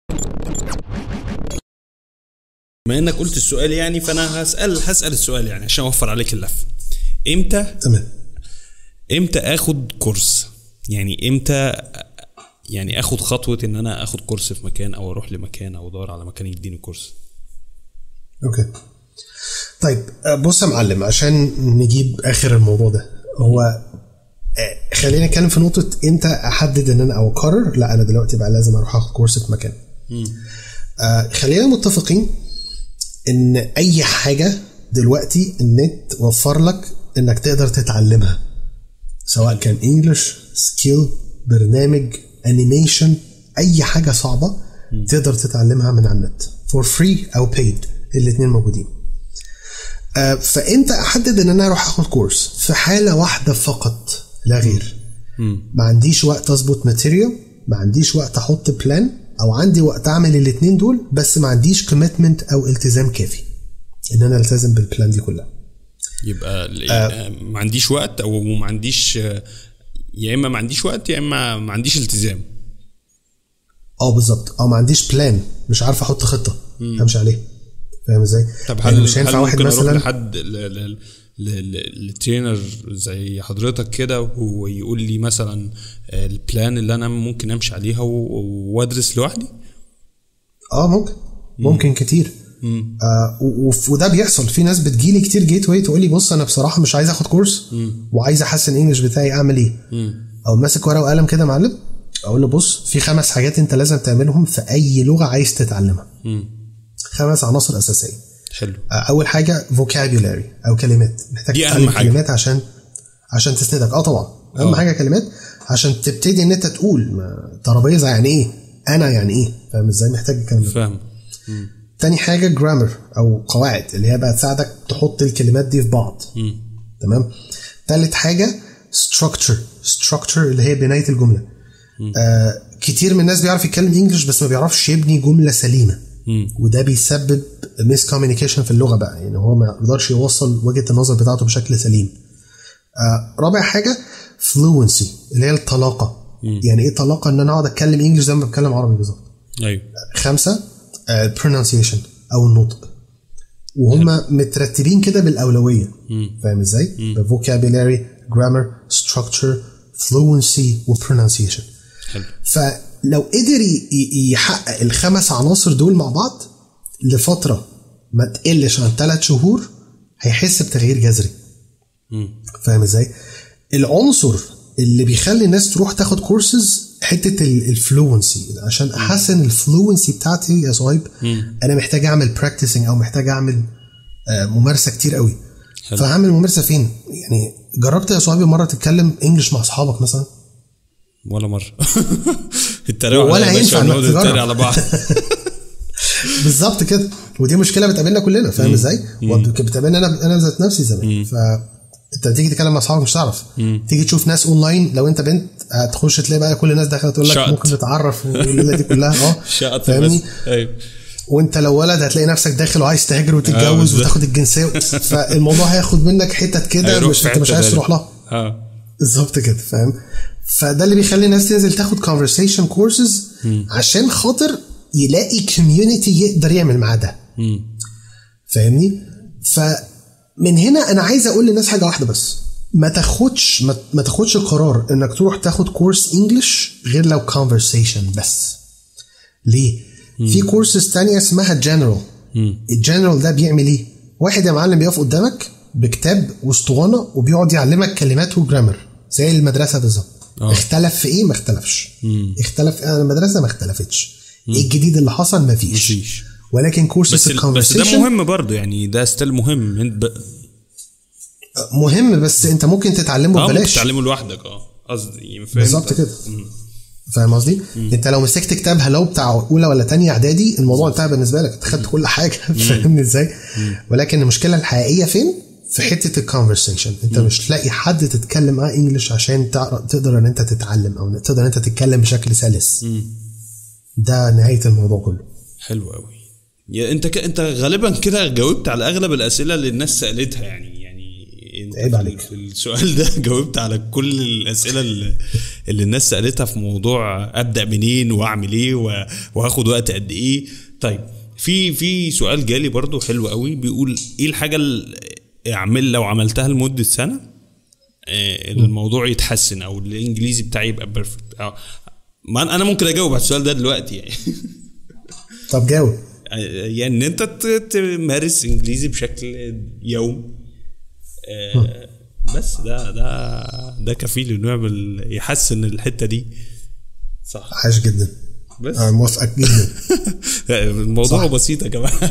بما انك قلت السؤال يعني فانا هسال هسال السؤال يعني عشان اوفر عليك اللف امتى تمام امتى اخد كورس يعني امتى يعني اخد خطوه ان انا اخد كورس في مكان او اروح لمكان او ادور على مكان يديني كورس اوكي طيب آه، بص يا معلم عشان نجيب اخر الموضوع ده هو آه، خلينا نتكلم في نقطه امتى احدد ان انا او اقرر لا انا دلوقتي بقى لازم اروح اخد كورس في مكان آه خلينا متفقين ان اي حاجه دلوقتي النت وفر لك انك تقدر تتعلمها سواء كان انجلش سكيل برنامج انيميشن اي حاجه صعبه تقدر تتعلمها من على النت فور فري او بيد الاثنين موجودين آه، فامتى احدد ان انا اروح اخد كورس في حاله واحده فقط لا غير ما عنديش وقت اظبط ماتيريال ما عنديش وقت احط بلان او عندي وقت اعمل الاثنين دول بس ما عنديش كوميتمنت او التزام كافي ان انا التزم بالبلان دي كلها يبقى آه. ما عنديش وقت او ما عنديش آه، يا اما ما عنديش وقت يا اما ما عنديش التزام اه بالظبط او ما عنديش بلان مش عارف احط خطه امشي عليها فاهم ازاي؟ طب يعني هل مش هينفع هل واحد ممكن اروح مثلا لحد ل- ل- لترينر زي حضرتك كده ويقول لي مثلا البلان اللي انا ممكن امشي عليها وادرس لوحدي اه ممكن ممكن كتير آه وده بيحصل في ناس بتجيلي كتير جيت واي تقول لي بص انا بصراحه مش عايز اخد كورس وعايز احسن الانجليش بتاعي اعمل ايه؟ او ماسك ورقه وقلم كده معلم اقول له بص في خمس حاجات انت لازم تعملهم في اي لغه عايز تتعلمها خمس عناصر اساسيه حلو اول حاجه vocabulary او كلمات محتاج دي أهم تتعلم حاجة. كلمات عشان عشان تسندك اه طبعا اهم آه. حاجه كلمات عشان تبتدي ان انت تقول ما- ترابيزه يعني ايه انا يعني ايه فاهم ازاي محتاج الكلام ده فاهم تاني حاجه جرامر او قواعد اللي هي بقى تساعدك تحط الكلمات دي في بعض تمام تالت حاجه structure structure اللي هي بنايه الجمله آه كتير من الناس بيعرف يتكلم انجلش بس ما بيعرفش يبني جمله سليمه وده بيسبب ميس كوميونيكيشن في اللغه بقى يعني هو ما يقدرش يوصل وجهه النظر بتاعته بشكل سليم آه رابع حاجه فلوينسي اللي هي الطلاقه يعني ايه طلاقه ان انا اقعد اتكلم انجلش زي ما بتكلم عربي بالظبط ايوه خمسه pronunciation او النطق وهم مترتبين كده بالاولويه فاهم ازاي؟ vocabulary grammar structure fluency و pronunciation حلو فلو قدر ي- ي- يحقق الخمس عناصر دول مع بعض لفتره ما تقلش عن ثلاث شهور هيحس بتغيير جذري فاهم ازاي؟ العنصر اللي بيخلي الناس تروح تاخد كورسز حته الفلوينسي عشان احسن الفلوينسي بتاعتي يا صهيب انا محتاج اعمل براكتسنج او محتاج اعمل آه، ممارسه كتير قوي حلو. فهعمل ممارسه فين؟ يعني جربت يا صهيبي مره تتكلم انجلش مع اصحابك مثلا؟ ولا مره التريقه ولا عليا يا باشا هينفع إنك ونقعد نتريق تجرب. على بعض بالظبط كده ودي مشكله بتقابلنا كلنا فاهم ازاي؟ بتقابلنا انا انا ذات نفسي زمان ف انت تيجي تتكلم مع اصحابك مش هتعرف تيجي تشوف ناس اونلاين لو انت بنت هتخش تلاقي بقى كل الناس داخله تقول لك شقط. ممكن نتعرف والليله دي كلها اه شقط فاهمني بس ايوه وانت لو ولد هتلاقي نفسك داخل وعايز تهاجر آه، وتتجوز بالظبط. وتاخد الجنسيه فالموضوع هياخد منك حتت كده هيروح مش في انت مش حتة عايز تانية. تروح لها اه بالظبط كده فاهم فده اللي بيخلي الناس تنزل تاخد conversation كورسز عشان خاطر يلاقي كوميونتي يقدر يعمل معاه ده فاهمني فمن هنا انا عايز اقول للناس حاجه واحده بس ما تاخدش ما, ما تاخدش قرار انك تروح تاخد كورس انجلش غير لو conversation بس ليه في كورسز تانية اسمها جنرال الجنرال ده بيعمل ايه واحد يا معلم بيقف قدامك بكتاب واسطوانه وبيقعد يعلمك كلمات وجرامر زي المدرسه بالظبط آه. اختلف في ايه ما اختلفش اختلف آه، المدرسه ما اختلفتش ايه الجديد اللي حصل ما فيش مفيش. ولكن كورس بس ال- بس ده مهم برضه يعني ده ستيل مهم انت ب... مهم بس انت ممكن تتعلمه اه ممكن ببلاش تتعلمه لوحدك اه قصدي يعني فاهم بالظبط كده فاهم قصدي؟ انت لو مسكت كتاب هلو بتاع اولى ولا تانية اعدادي الموضوع انتهى بالنسبه لك انت خدت كل حاجه فاهمني ازاي؟ ولكن المشكله الحقيقيه فين؟ في حته الكونفرسيشن انت مش لاقي حد تتكلم معاه انجلش عشان تعرف تقدر ان انت تتعلم او تقدر ان انت تتكلم بشكل سلس ده نهايه الموضوع كله حلو قوي يا انت ك... انت غالبا كده جاوبت على اغلب الاسئله اللي الناس سالتها يعني يعني انت عيب في- عليك. في السؤال ده جاوبت على كل الاسئله اللي, اللي الناس سالتها في موضوع ابدا منين واعمل ايه و... وهاخد وقت قد ايه طيب في في سؤال جالي برضو حلو قوي بيقول ايه الحاجه اللي اعمل لو عملتها لمده سنه آه، الموضوع يتحسن او الانجليزي بتاعي يبقى بيرفكت ما أنا- انا ممكن اجاوب على السؤال ده دلوقتي يعني طب جاوب يعني ان انت ت- تمارس انجليزي بشكل يوم آه، بس ده ده ده كفيل انه يعمل يحسن الحته دي صح عاش جدا بس انا موافقك جدا الموضوع صح. بسيط يا جماعه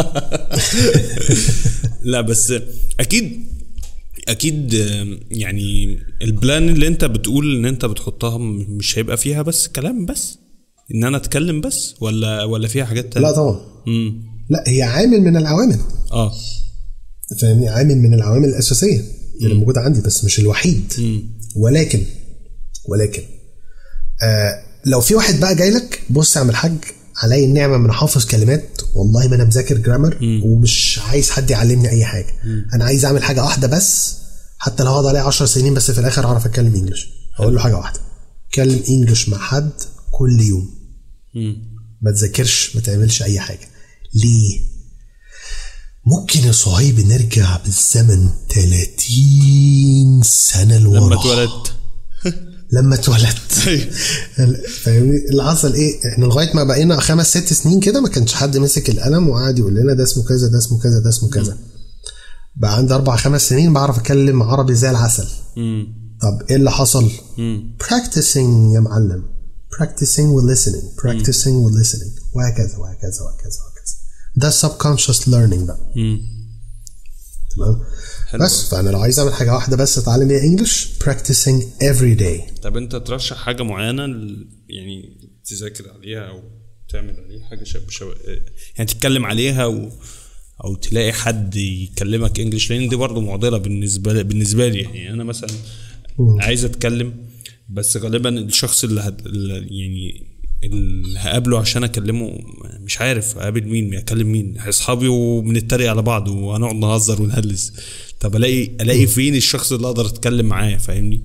لا بس اكيد اكيد آم، يعني البلان اللي انت بتقول ان انت بتحطها م- مش هيبقى فيها بس كلام بس ان انا اتكلم بس ولا ولا فيها حاجات تانية لا طبعا امم لا هي عامل من العوامل اه فاهمني عامل من العوامل الاساسيه اللي موجوده عندي بس مش الوحيد ولكن ولكن آه لو في واحد بقى جاي لك بص يا عم الحاج علي النعمه من حافظ كلمات والله ما انا مذاكر جرامر ومش عايز حد يعلمني اي حاجه انا عايز اعمل حاجه واحده بس حتى لو هقعد عليها 10 سنين بس في الاخر اعرف اتكلم انجلش هقول له حاجه واحده اتكلم انجلش مع حد كل يوم ما تذاكرش ما تعملش اي حاجه ليه ممكن يا صهيب نرجع بالزمن 30 سنه لورا لما اتولدت لما اتولدت أيوة. فاهمني اللي حصل ايه احنا لغايه ما بقينا خمس ست سنين كده ما كانش حد مسك القلم وقعد يقول لنا ده اسمه كذا ده اسمه كذا ده اسمه كذا بقى عندي اربع خمس سنين بعرف اتكلم عربي زي العسل مم. طب ايه اللي حصل مم. practicing يا معلم practicing و listening practicing و listening وهكذا وهكذا وهكذا وهكذا ده subconscious learning بقى مم. تمام حلو. بس فانا لو عايز اعمل حاجه واحده بس اتعلم بيها انجلش practicing every day طب انت ترشح حاجه معينه ل- يعني تذاكر عليها او تعمل عليها حاجه شب شب يعني تتكلم عليها و... او تلاقي حد يكلمك انجلش لان دي برضه معضله بالنسبه لي بالنسبه لي يعني انا مثلا عايز اتكلم بس غالبا الشخص اللي, هد... اللي يعني اللي هقابله عشان اكلمه مش عارف اقابل مين اكلم مين اصحابي وبنتريق على بعض وهنقعد نهزر ونهلس طب الاقي الاقي فين الشخص اللي اقدر اتكلم معاه فاهمني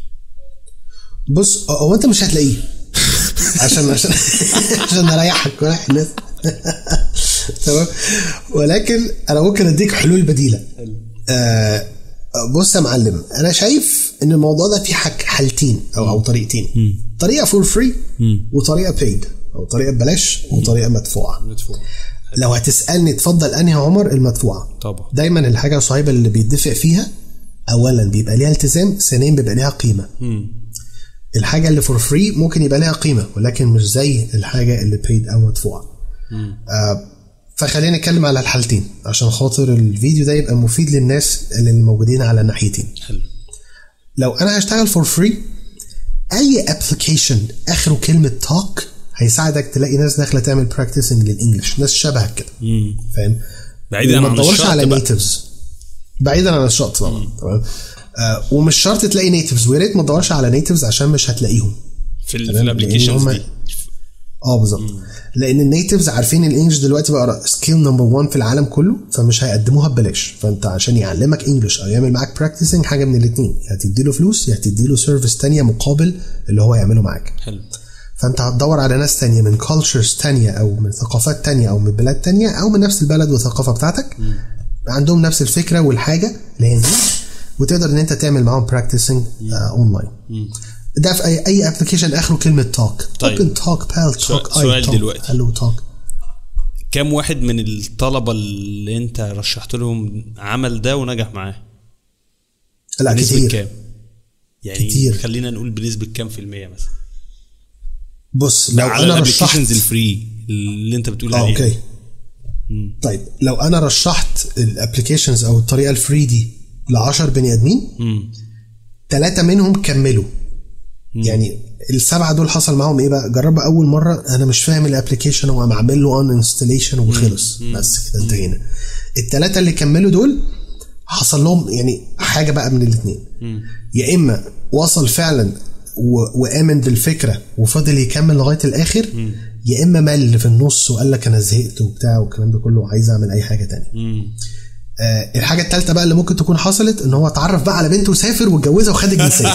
بص هو انت مش هتلاقيه عشان عشان عشان اريحك واريح الناس تمام ولكن انا ممكن اديك حلول بديله آه بص يا معلم انا شايف ان الموضوع ده فيه حك حالتين او او طريقتين طريقه فور فري وطريقه بيد او طريقه ببلاش وطريقه مدفوعه مدفوع لو هتسالني تفضل انهي يا عمر المدفوعه طبعا دايما الحاجه الصعيبه اللي بيدفع فيها اولا بيبقى ليها التزام ثانيا بيبقى ليها قيمه الحاجه اللي فور فري ممكن يبقى ليها قيمه ولكن مش زي الحاجه اللي بيد او مدفوعه آه فخلينا نتكلم على الحالتين عشان خاطر الفيديو ده يبقى مفيد للناس اللي موجودين على الناحيتين حلو لو انا هشتغل فور فري اي ابلكيشن اخره كلمه توك هيساعدك تلاقي ناس داخله تعمل براكتسنج للانجلش ناس شبهك كده فاهم بعيدا وما عن تدورش الشرط على بقى. نيتفز بعيدا عن الشرط طبعا تمام آه ومش شرط تلاقي نيتفز ويا ريت ما تدورش على نيتفز عشان مش هتلاقيهم في ال- في تمام؟ الابلكيشنز لأن دي هم- اه بالظبط لان النيتفز عارفين الانجلش دلوقتي بقى سكيل نمبر 1 في العالم كله فمش هيقدموها ببلاش فانت عشان يعلمك انجلش او يعمل معاك براكتسنج حاجه من الاثنين يا هتدي له فلوس يا هتدي له سيرفيس ثانيه مقابل اللي هو يعمله معاك حلو فانت هتدور على ناس تانية من كولتشرز تانية او من ثقافات تانية او من بلاد تانية او من نفس البلد والثقافه بتاعتك عندهم نفس الفكره والحاجه اللي هي انجلش وتقدر ان انت تعمل معاهم براكتسنج اونلاين ده في اي اي ابلكيشن اخره كلمه توك طيب. اوبن توك بال توك سؤال دلوقتي. هلو توك كم واحد من الطلبه اللي انت رشحت لهم عمل ده ونجح معاه لا بنسبه كتير كام يعني كتير. خلينا نقول بنسبه كام في الميه مثلا بص لو على انا الابلكيشنز رشحت الفري اللي انت بتقول اه عليها اوكي طيب لو انا رشحت الابلكيشنز او الطريقه الفري دي ل 10 بني ادمين مم. ثلاثه منهم كملوا يعني السبعه دول حصل معاهم ايه بقى جربوا اول مره انا مش فاهم الابلكيشن وقام عامل له ان انستليشن وخلص بس كده انتهينا الثلاثه اللي كملوا دول حصل لهم يعني حاجه بقى من الاثنين يا اما وصل فعلا و- وامن بالفكره وفضل يكمل لغايه الاخر يا اما مل في النص وقال لك انا زهقت وبتاع والكلام ده كله وعايز اعمل اي حاجه تانية مم. آه الحاجه الثالثه بقى اللي ممكن تكون حصلت ان هو اتعرف بقى على بنت وسافر واتجوزها وخد الجنسيه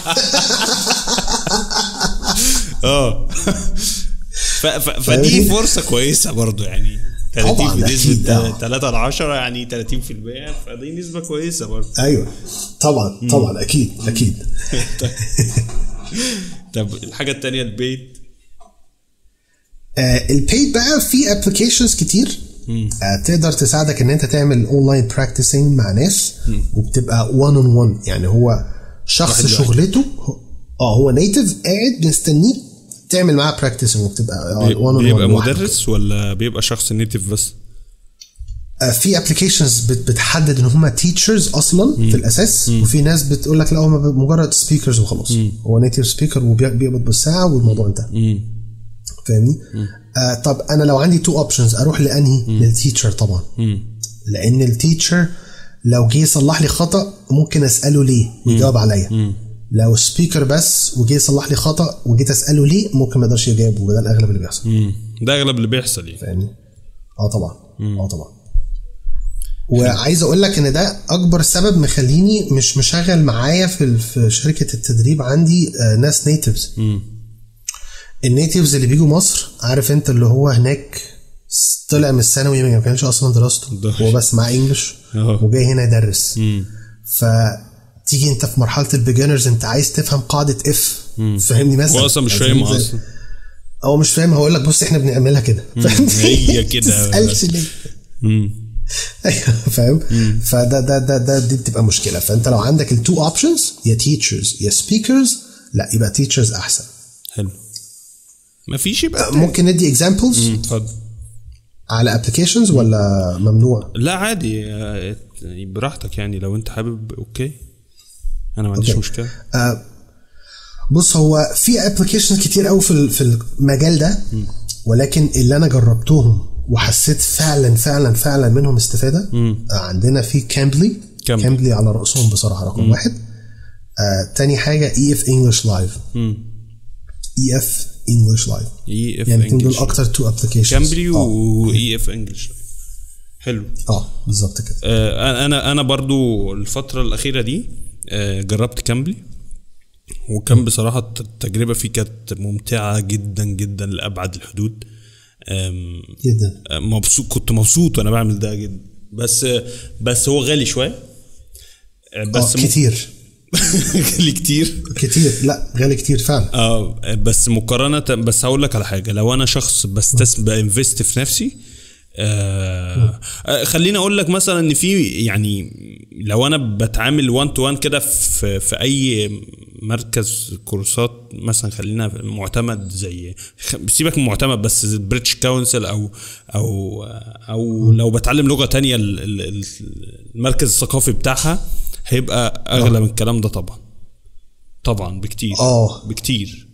اه ف- ف- فدي فاهمني؟ فرصه كويسه برضو يعني 30 طبعاً، بنسبه أكيد، آه. 3 ل 10 يعني 30% فدي نسبه كويسه برضو ايوه طبعا طبعا اكيد اكيد طب الحاجه الثانيه البيت آه البيد بقى في ابلكيشنز كتير آه تقدر تساعدك ان انت تعمل اونلاين براكتسنج مع ناس وبتبقى 1 اون 1 يعني هو شخص واحد لواحد. شغلته هو- اه هو نيتف قاعد مستنيك تعمل معاه براكتسنج وبتبقى 1 بي- اون 1 بيبقى مدرس ولا بيبقى شخص نيتف بس آه، في ابلكيشنز بتحدد ان هم تيتشرز اصلا في الاساس وفي ناس بتقول لك لا هم مجرد سبيكرز وخلاص هو نيتيف سبيكر وبيقبض بالساعه والموضوع انتهى فاهمني آه طب انا لو عندي تو اوبشنز اروح لانهي للتيتشر طبعا لان التيتشر لو جه يصلح لي خطا ممكن اساله ليه ويجاوب عليا لو سبيكر بس وجه يصلح لي خطا وجيت اساله ليه ممكن ما يقدرش يجاوب وده الاغلب اللي بيحصل مم. ده اغلب اللي بيحصل يعني فاهمني اه طبعا اه طبعا وعايز اقول لك ان ده اكبر سبب مخليني مش مشغل معايا في ال- في شركه التدريب عندي آه، ناس نيتيفز النيتيفز اللي بيجوا مصر عارف انت اللي هو هناك طلع من الثانوي ما كانش اصلا دراسته ده. هو بس معاه انجلش اه. وجاي هنا يدرس فتيجي انت في مرحله البيجنرز انت عايز تفهم قاعده اف فاهمني مثلا هو اصلا مش يعني فاهم زي- اصلا هو مش فاهم هقول لك بص احنا بنعملها كده فاهمني هي كده. تسالش ليه مم. ايوه فاهم فده ده ده ده دي بتبقى مشكله فانت لو عندك التو اوبشنز يا تيتشرز يا سبيكرز لا يبقى تيتشرز احسن حلو مفيش يبقى تاني. ممكن ندي اكزامبلز مم، اتفضل على ابلكيشنز ولا ممنوع لا عادي آه، براحتك يعني لو انت حابب اوكي انا ما عنديش أوكي. مشكله آه، بص هو في ابلكيشنز كتير قوي في ال- في المجال ده ولكن اللي انا جربتهم وحسيت فعلا فعلا فعلا منهم استفاده آه، عندنا في كامبلي كامبلي. كامبلي على راسهم بصراحه رقم واحد آه، تاني حاجه اي اف انجلش لايف اي اف انجلش لايف اي اف يعني الاثنين دول انجلش اكتر تو ابلكيشنز كامبري واي اف انجلش حلو اه بالظبط كده آه، انا انا برضو الفتره الاخيره دي آه، جربت كامبلي وكان بصراحه الت- التجربه فيه كانت ممتعه جدا جدا لابعد الحدود آم، جدا مبسوط كنت مبسوط وانا بعمل ده جدا بس بس هو غالي شويه آه، اه بس م- كتير غالي كتير كتير لا غالي كتير فعلا اه بس مقارنة بس هقول لك على حاجة لو أنا شخص بستس بانفست في نفسي آه آه، خليني اقول لك مثلا ان في يعني لو انا بتعامل 1 تو 1 كده في في اي مركز كورسات مثلا خلينا معتمد زي خ- سيبك من معتمد بس بريتش كونسل او او او لو بتعلم لغه تانية ال- ال- ال- المركز الثقافي بتاعها هيبقى اغلى من الكلام ده طبعا طبعا بكتير آه. بكتير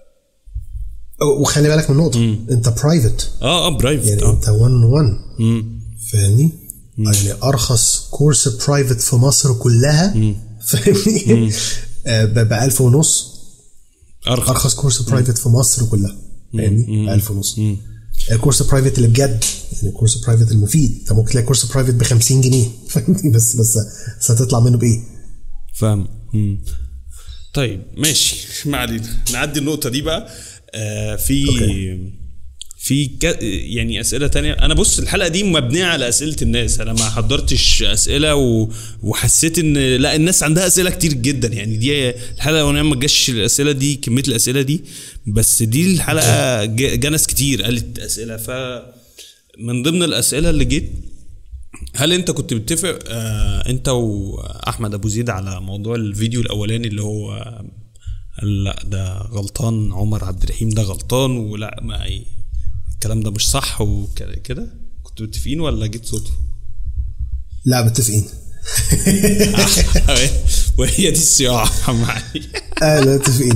وخلي بالك من نقطه انت برايفت اه اه برايفت يعني اه انت 1 1 مم. فاهمني يعني ارخص كورس برايفت في مصر كلها فاهمني ب 1000 ونص ارخص ارخص كورس برايفت في مصر كلها فاهمني ب 1000 ونص الكورس برايفت اللي بجد يعني الكورس برايفت المفيد انت ممكن تلاقي كورس برايفت ب 50 جنيه فاهمني بس بس بس هتطلع منه بايه؟ فاهم مم. طيب ماشي ما علينا نعدي النقطه دي بقى آه في أوكي. في ك... يعني اسئله تانية انا بص الحلقه دي مبنيه على اسئله الناس انا ما حضرتش اسئله و... وحسيت ان لا الناس عندها اسئله كتير جدا يعني دي الحلقه وانا ما جاش الاسئله دي كميه الاسئله دي بس دي الحلقه ج- جا ناس كتير قالت اسئله ف من ضمن الاسئله اللي جيت هل انت كنت متفق آه انت واحمد ابو زيد على موضوع الفيديو الاولاني اللي هو آه، قال لا ده غلطان عمر عبد الرحيم ده غلطان ولا ما ي- الكلام ده مش صح وكده كنتوا متفقين ولا جيت صدفه؟ لا متفقين وهي دي الصياعه معي اه لا متفقين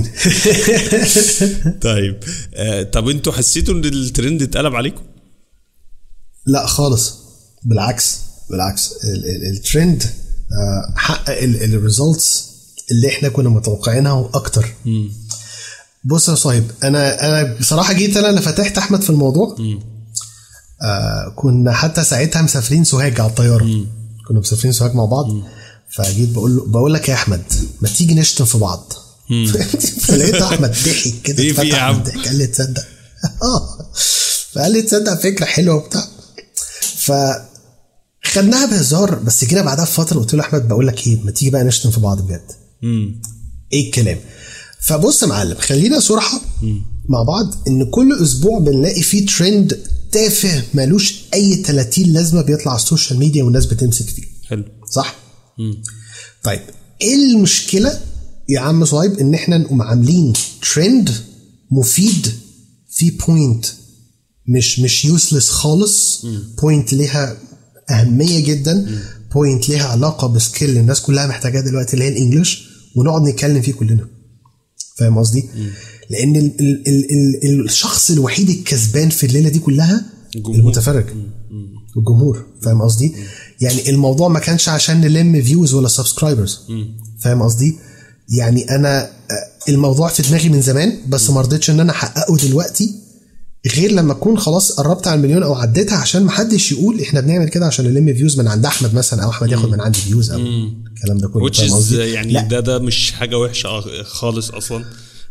طيب آه طب انتوا حسيتوا ان الترند اتقلب عليكم؟ لا خالص بالعكس بالعكس ال- ال- الترند آه، حقق الريزلتس اللي احنا كنا متوقعينها واكتر بص يا صاحب انا انا بصراحه جيت انا اللي فتحت احمد في الموضوع آه كنا حتى ساعتها مسافرين سوهاج على الطياره كنا مسافرين سوهاج مع بعض فجيت بقول له بقول لك يا احمد ما تيجي نشتم في بعض فلقيت احمد ضحك كده إيه في إيه يا اتفتح عم؟ بالضحك قال لي تصدق اه فقال لي تصدق فكره حلوه وبتاع ف خدناها بهزار بس جينا بعدها بفتره قلت له احمد بقول لك ايه ما تيجي بقى نشتم في بعض بجد امم ايه الكلام فبص يا معلم خلينا صراحه مع بعض ان كل اسبوع بنلاقي فيه ترند تافه ملوش اي 30 لازمه بيطلع على السوشيال ميديا والناس بتمسك فيه حلو صح طيب ايه المشكله يا عم صهيب ان احنا نقوم عاملين ترند مفيد في بوينت مش مش يوسلس خالص بوينت ليها اهميه جدا بوينت ليها علاقه بسكيل الناس كلها محتاجاها دلوقتي اللي هي الانجليش ونقعد نتكلم فيه كلنا فاهم قصدي؟ لان ال ال ال ال الشخص الوحيد الكسبان في الليله دي كلها الجمهور. المتفرج الجمهور فاهم قصدي؟ يعني الموضوع ما كانش عشان نلم فيوز ولا سبسكرايبرز فاهم قصدي؟ يعني انا آه، الموضوع في دماغي من زمان بس ما رضيتش ان انا احققه دلوقتي غير لما اكون خلاص قربت على المليون او عديتها عشان ما حدش يقول احنا بنعمل كده عشان نلم فيوز من عند احمد مثلا او احمد ياخد من عندي فيوز او الكلام ده كله which فاهم is قصدي؟ يعني لا ده ده مش حاجه وحشه خالص اصلا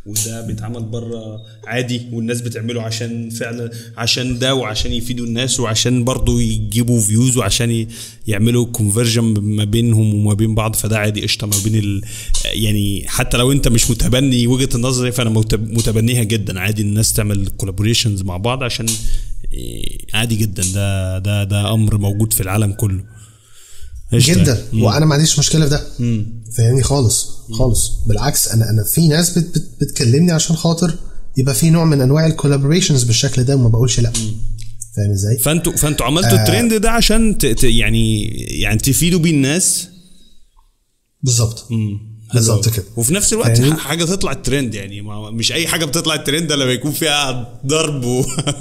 وده بيتعمل بره عادي والناس بتعمله عشان فعلا عشان ده وعشان يفيدوا الناس وعشان برضه يجيبوا فيوز وعشان ي- يعملوا كونفرجن ما بينهم وما بين بعض فده عادي قشطه ما بين ال يعني حتى لو انت مش متبني وجهه النظر دي فانا متب- متبنيها جدا عادي الناس تعمل كولابوريشنز مع بعض عشان إيه، عادي جدا ده ده ده امر موجود في العالم كله قشطة. جدا مم. وانا ما عنديش مشكله في ده مم. فاهمني خالص خالص بالعكس انا انا في ناس بت بت بتكلمني عشان خاطر يبقى في نوع من انواع الكولابوريشنز بالشكل ده وما بقولش لا فاهم ازاي؟ فانتوا فانتوا عملتوا الترند ده عشان ت... ت... يعني يعني تفيدوا بيه الناس بالظبط مم. بالظبط حلو. كده. وفي نفس الوقت فاهمني؟ ح- حاجه تطلع الترند يعني ما مش اي حاجه بتطلع الترند الا لما يكون فيها ضرب و...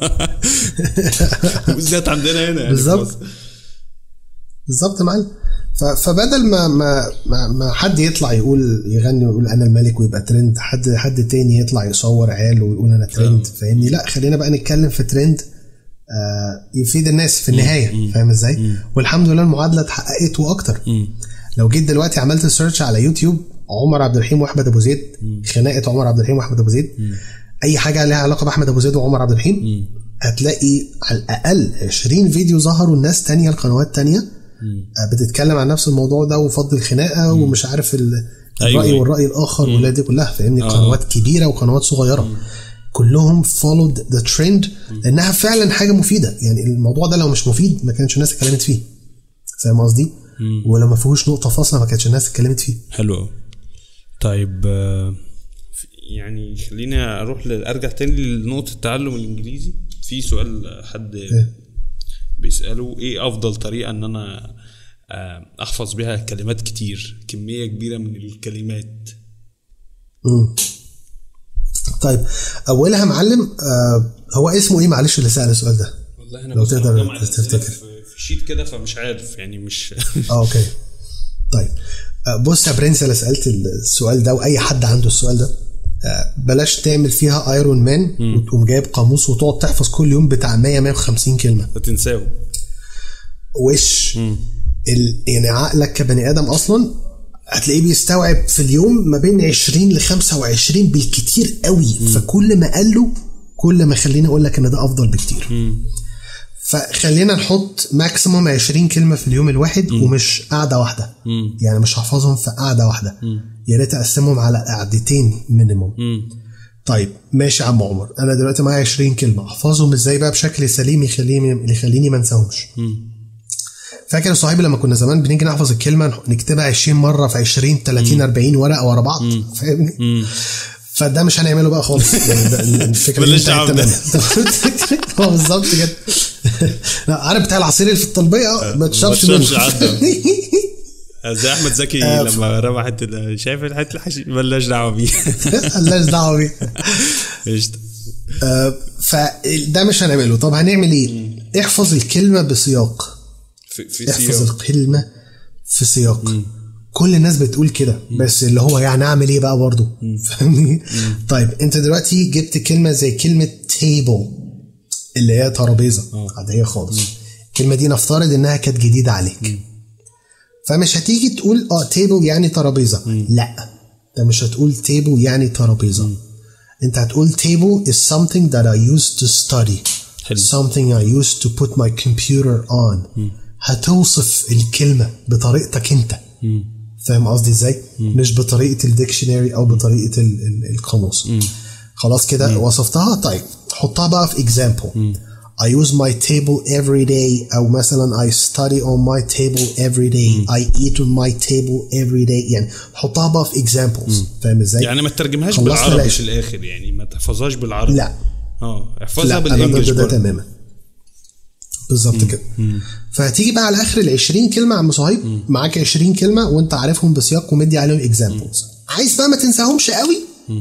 وبالذات عندنا هنا يعني في بالظبط. مصر. بالظبط يا معلم ف- فبدل ما ما ما, ما حد يطلع يقول يغني ويقول انا الملك ويبقى ترند حد حد تاني يطلع يصور عيال ويقول انا ترند فاهمني لا خلينا بقى نتكلم في ترند آه يفيد الناس في النهايه فاهم ازاي والحمد لله المعادله اتحققت واكتر لو جيت دلوقتي عملت سيرش على يوتيوب عمر عبد الرحيم واحمد ابو زيد خناقه عمر عبد الرحيم واحمد ابو زيد اي حاجه لها علاقه باحمد ابو زيد وعمر عبد الرحيم هتلاقي على الاقل 20 فيديو ظهروا الناس تانية لقنوات تانية آه، بتتكلم عن نفس الموضوع ده وفضل الخناقه ومش عارف ال- أيوة، الراي أيوة. والراي الاخر والليله دي كلها فاهمني قنوات كبيره وقنوات صغيره كلهم followed the trend لانها فعلا حاجه مفيده يعني الموضوع ده لو مش مفيد ما كانش الناس اتكلمت فيه فاهم قصدي؟ ولو ما فيهوش نقطه فاصله ما كانتش الناس اتكلمت فيه حلو أوي. طيب آه، في- يعني خليني اروح ل- ارجع تاني لنقطه التعلم الانجليزي في سؤال حد بيساله ايه افضل طريقه ان انا آه، احفظ بيها كلمات كتير كميه كبيره من الكلمات مم. طيب اولها معلم آه هو اسمه ايه معلش اللي سال السؤال ده والله انا لو بص أنا تقدر جامعة الأسئلة تفتكر. في في شيت كده فمش عارف يعني مش اه اوكي طيب آه، بص يا برنس انا سالت السؤال ده واي حد عنده السؤال ده آه، بلاش تعمل فيها ايرون مان وتقوم جايب قاموس وتقعد تحفظ كل يوم بتاع 100 150 كلمه هتنساهم وش ال... يعني عقلك كبني ادم اصلا هتلاقيه بيستوعب في اليوم ما بين 20 ل 25 بالكتير قوي فكل ما قال له كل ما خليني اقول لك ان ده افضل بكتير فخلينا نحط ماكسيموم 20 كلمه في اليوم الواحد ومش قاعده واحده يعني مش هحفظهم في قاعده واحده يا ريت اقسمهم على قعدتين مينيموم طيب ماشي يا عم عمر انا دلوقتي معايا 20 كلمه احفظهم ازاي بقى بشكل سليم يخليني يخليني ما انساهمش فاكر يا صاحبي لما كنا زمان بنيجي نحفظ الكلمه نكتبها 20 مره في 20 30 40 ورقه ورا بعض فاهمني فده مش هنعمله بقى خالص يعني ده الفكره دي مالناش دعوة انتهت بده. تماما هو بالظبط كده لا عارف بتاع العصير اللي في الطلبيه ما تشربش ما تشربش منه عدى. زي احمد زكي لما رمى حته شايف الحته الحشي مالناش دعوه بيه مالناش دعوه بيه قشطه آه، فده مش هنعمله طب هنعمل ايه؟ احفظ الكلمه بسياق في في احفظ سياق الكلمه في سياق كل الناس بتقول كده بس اللي هو يعني اعمل ايه بقى برضه فاهمني طيب انت دلوقتي جبت كلمه زي كلمه تيبل اللي هي ترابيزه عاديه خالص الكلمه دي نفترض انها كانت جديده عليك فمش هتيجي تقول اه تيبل يعني ترابيزه لا انت مش هتقول تيبل يعني ترابيزه انت هتقول table is something that I used to study حلو. something I used to put my computer on هتوصف الكلمة بطريقتك انت فاهم قصدي ازاي؟ مش بطريقة الديكشنري او بطريقة ال- ال- القاموس خلاص كده وصفتها طيب حطها بقى في example I use my table every day أو مثلا I study on my table every day I eat on my table every day يعني حطها بقى في examples فاهم ازاي؟ يعني ما تترجمهاش خلصنا بالعربي العيش. في الاخر يعني ما تحفظهاش بالعربي لا اه احفظها لا انا بالانجلش ضد ده برضه. تماما بالظبط كده فهتيجي بقى على اخر ال 20 كلمه يا عم صهيب معاك 20 كلمه وانت عارفهم بسياق ومدي عليهم اكزامبلز عايز بقى ما تنساهمش قوي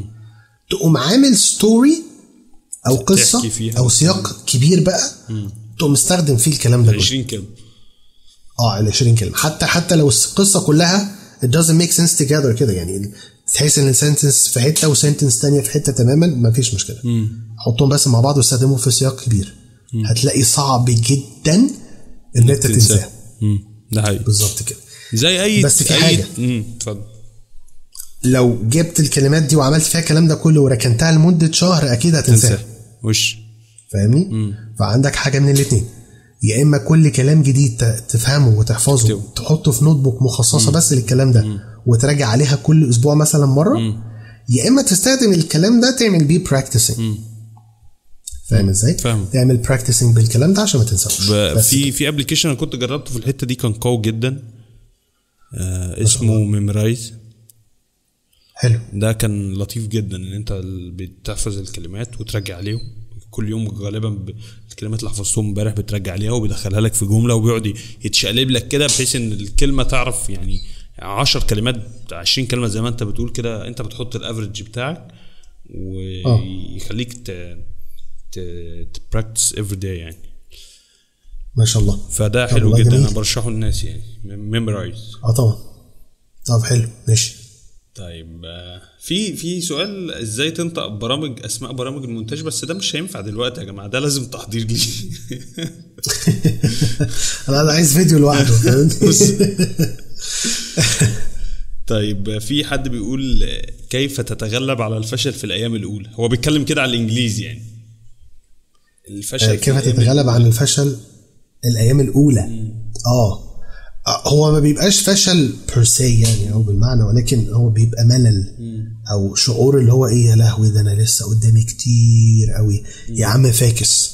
تقوم عامل ستوري او قصه تحكي فيها. او سياق كبير بقى تقوم مستخدم فيه الكلام ده كله 20 كلمه اه ال 20 كلمه حتى حتى لو القصه كلها it doesn't make sense together كده يعني تحس ان السنتنس في حته وسنتنس تانية في حته تماما ما فيش مشكله حطهم بس مع بعض واستخدمهم في سياق كبير هتلاقي صعب جدا ان انت تنساه مم. ده حقيقي بالظبط كده زي اي بس في أي- حاجة. مم. اتفضل لو جبت الكلمات دي وعملت فيها الكلام ده كله وركنتها لمده شهر اكيد هتنساها تنسى وش فاهمني فعندك حاجه من الاثنين يا اما كل كلام جديد ت- تفهمه وتحفظه تكتبه. تحطه في نوت بوك مخصصه بس للكلام ده وتراجع عليها كل اسبوع مثلا مره يا اما تستخدم الكلام ده تعمل بيه براكتسنج فاهم ازاي؟ فاهم. تعمل براكتسنج بالكلام ده عشان ما تنساش ب- بس في في ابلكيشن انا كنت جربته في الحته دي كان قوي جدا آه اسمه ميمرايز حلو ده كان لطيف جدا ان انت ال- بتحفظ الكلمات وترجع عليهم كل يوم غالبا ب... الكلمات اللي حفظتهم امبارح بترجع عليها وبيدخلها لك في جمله وبيقعد يتشقلب لك كده بحيث ان الكلمه تعرف يعني 10 كلمات 20 كلمه زي ما انت بتقول كده انت بتحط الافرج بتاعك ويخليك ت ت تبراكتس افري داي يعني ما شاء الله فده طب حلو والله جدا جميل. انا برشحه للناس يعني ميمورايز اه طبعا طب حلو ماشي طيب آه، في في سؤال ازاي تنطق برامج اسماء برامج المونتاج بس ده مش هينفع دلوقتي يا جماعه ده لازم تحضير ليه انا أنا عايز فيديو لوحده فاهم؟ طيب آه، في حد بيقول آه، كيف تتغلب على الفشل في الايام الاولى هو بيتكلم كده على الانجليزي يعني الفشل في كيف الأيام تتغلب الأولى. عن الفشل الايام الاولى اه آه، هو ما بيبقاش فشل بير سي يعني او بالمعنى ولكن هو بيبقى ملل او شعور اللي هو ايه يا لهوي ده انا لسه قدامي كتير قوي يا عم فاكس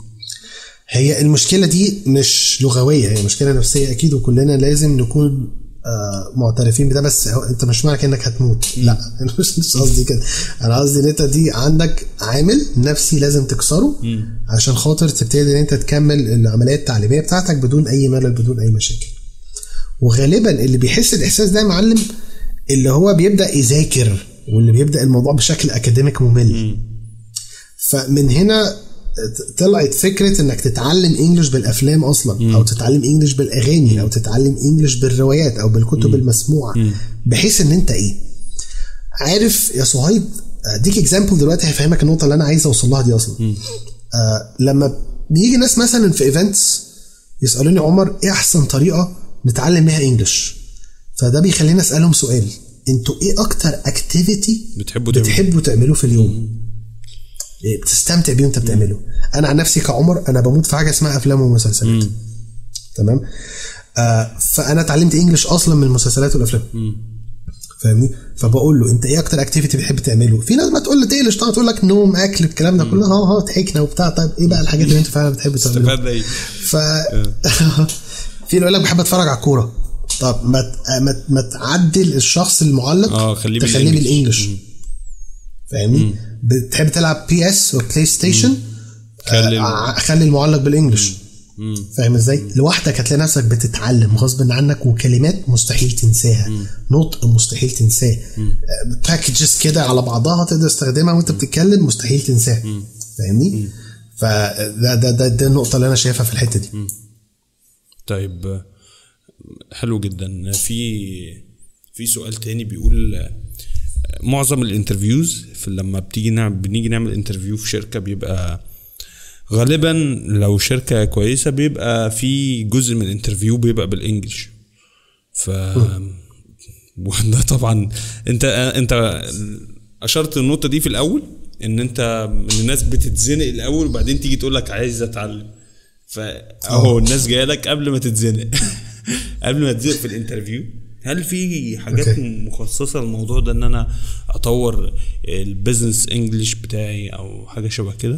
هي المشكله دي مش لغويه هي مشكله نفسيه اكيد وكلنا لازم نكون آه معترفين بده بس هو انت مش معنى انك هتموت لا انا مش مش قصدي كده انا قصدي ان انت دي عندك عامل نفسي لازم تكسره عشان خاطر تبتدي ان انت تكمل العمليه التعليميه بتاعتك بدون اي ملل بدون اي مشاكل وغالبا اللي بيحس الاحساس ده يا معلم اللي هو بيبدا يذاكر واللي بيبدا الموضوع بشكل اكاديميك ممل فمن هنا طلعت فكره انك تتعلم انجلش بالافلام اصلا او تتعلم انجلش بالاغاني او تتعلم انجلش بالروايات او بالكتب المسموعه بحيث ان انت ايه عارف يا صهيب اديك اكزامبل دلوقتي هيفهمك النقطه اللي انا عايز اوصل لها دي اصلا آه لما بيجي ناس مثلا في ايفنتس يسالوني عمر ايه احسن طريقه نتعلم بيها انجلش فده بيخليني اسالهم سؤال انتوا ايه اكتر اكتيفيتي بتحبوا تعملوا؟ بتحبوا تعملوه في اليوم إيه بتستمتع بيه وانت بتعمله انا عن نفسي كعمر انا بموت في حاجه اسمها افلام ومسلسلات تمام آه فانا اتعلمت انجلش اصلا من المسلسلات والافلام فاهمني فبقول له انت ايه اكتر اكتيفيتي بتحب تعمله في ناس ما تقول لي تقلش طبعا تقول لك نوم اكل الكلام ده كله ها ها ضحكنا وبتاع طيب ايه بقى الحاجات اللي انت فعلا بتحب تعملها استفاد ايه ف في اللي يقول لك بحب اتفرج على الكوره طب ما ت- ما ت- ما تعدل الشخص المعلق اه خليه تخليه بالإنجليش. بالانجلش فاهمني بتحب تلعب بي اس وبلاي ستيشن خلي آه، خلي المعلق بالانجلش فاهم ازاي؟ لوحدك هتلاقي نفسك بتتعلم غصب عنك وكلمات مستحيل تنساها نطق مستحيل تنساه باكجز كده على بعضها تقدر تستخدمها وانت بتتكلم مستحيل تنساها فاهمني؟ فده ده ده ده النقطه اللي انا شايفها في الحته دي طيب آه، حلو جدا في في سؤال تاني بيقول آه، معظم الانترفيوز في لما بتيجي نعمل بنيجي نعمل انترفيو في شركه بيبقى غالبا لو شركه كويسه بيبقى في جزء من الانترفيو بيبقى بالانجلش ف وده طبعا انت انت اشرت النقطه دي في الاول ان انت من الناس بتتزنق الاول وبعدين تيجي تقول لك عايز اتعلم فاهو الناس جايه لك قبل ما تتزنق قبل ما تزنق في الانترفيو هل في حاجات أوكي. مخصصه للموضوع ده ان انا اطور البيزنس انجلش بتاعي او حاجه شبه كده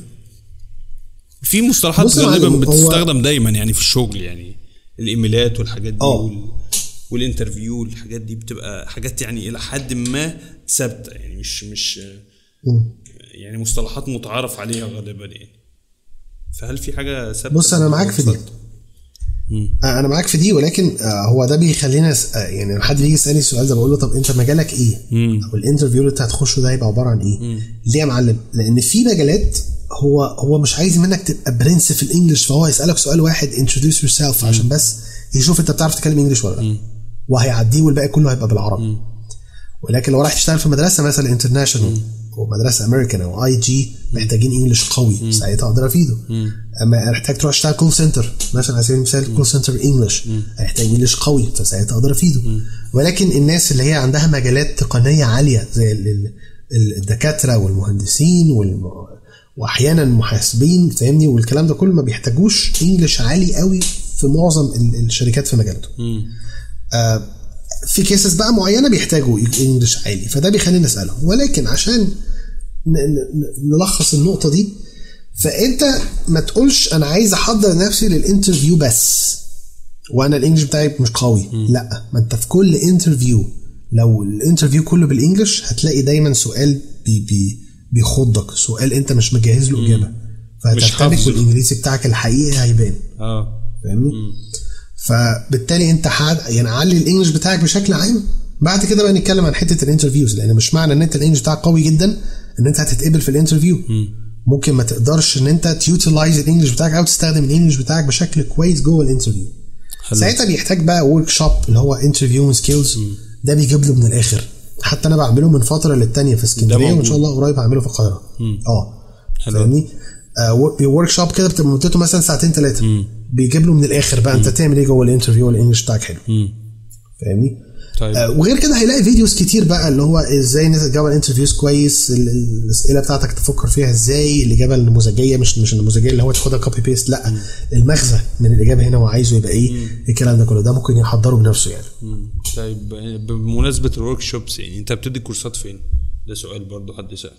في مصطلحات بص يا غالبا معلم، هو- بتستخدم دايما يعني في الشغل يعني الايميلات والحاجات دي اه. وال... والانترفيو والحاجات دي بتبقى حاجات يعني الى حد ما ثابته يعني مش مش مم. يعني مصطلحات متعارف عليها غالبا يعني فهل في حاجه ثابته بص أنا معاك في دي. وصلت؟ آه، انا معاك في دي ولكن آه، هو ده بيخلينا س- آه، يعني لما حد بيجي يسالني السؤال ده بقول له طب انت مجالك ايه؟ او الانترفيو اللي انت هتخشه ده هيبقى عباره عن ايه؟ ليه يا معلم؟ لان في مجالات هو هو مش عايز منك تبقى برنس في الانجليش فهو هيسالك سؤال واحد انتروديوس يور سيلف عشان بس يشوف انت بتعرف تتكلم انجليش ولا لا وهيعديه والباقي كله هيبقى بالعربي ولكن لو راح تشتغل في مدرسه مثلا انترناشونال ومدرسه امريكان او اي جي محتاجين انجلش قوي ساعتها اقدر افيده اما محتاج تروح تشتغل كول سنتر مثلا على سبيل المثال كول سنتر انجلش هيحتاج انجلش قوي فساعتها اقدر افيده ولكن الناس اللي هي عندها مجالات تقنيه عاليه زي ال- ال- ال- الدكاتره والمهندسين والم... واحيانا المحاسبين فاهمني والكلام ده كله ما بيحتاجوش انجلش عالي قوي في معظم ال- الشركات في مجالاتهم آه، في كيسز بقى معينه بيحتاجوا انجلش عالي فده بيخلينا نسالهم ولكن عشان ن- ن- نلخص النقطه دي فانت ما تقولش انا عايز احضر نفسي للانترفيو بس وانا الانجليش بتاعي مش قوي لا ما انت في كل انترفيو لو الانترفيو كله بالانجلش هتلاقي دايما سؤال بي بي بيخضك سؤال انت مش مجهز له اجابه فهترتبك حافظه. والانجليزي بتاعك الحقيقي هيبان اه فاهمني فبالتالي انت حاد يعني علي الانجليش بتاعك بشكل عام بعد كده بقى نتكلم عن حته الانترفيوز لان مش معنى ان انت الانجليش بتاعك قوي جدا ان انت هتتقبل في الانترفيو ممكن ما تقدرش ان انت تيوتلايز الانجليش بتاعك او تستخدم الانجليش بتاعك بشكل كويس جوه الانترفيو حلو. ساعتها بيحتاج بقى ورك شوب اللي هو انترفيو سكيلز ده بيجيب له من الاخر حتى انا بعمله من فتره للتانيه في اسكندريه موجود. وان شاء الله قريب هعمله في القاهره اه حلو. فاهمني ورك شوب كده بتبقى مدته مثلا ساعتين ثلاثه بيجيب له من الاخر بقى انت تعمل ايه جوه الانترفيو والانجلش بتاعك حلو فاهمني طيب آه، وغير كده هيلاقي فيديوز كتير بقى اللي هو ازاي الناس تجاوب على الانترفيوز كويس ال- ال- الاسئله بتاعتك تفكر فيها ازاي الاجابه النموذجيه مش مش النموذجيه اللي هو تاخدها كوبي بيست لا المغزى من الاجابه هنا هو عايزه يبقى ايه الكلام ده كله ده ممكن يحضره بنفسه يعني مم. طيب بمناسبة الورك شوبس يعني انت بتدي كورسات فين؟ ده سؤال برضو حد سأل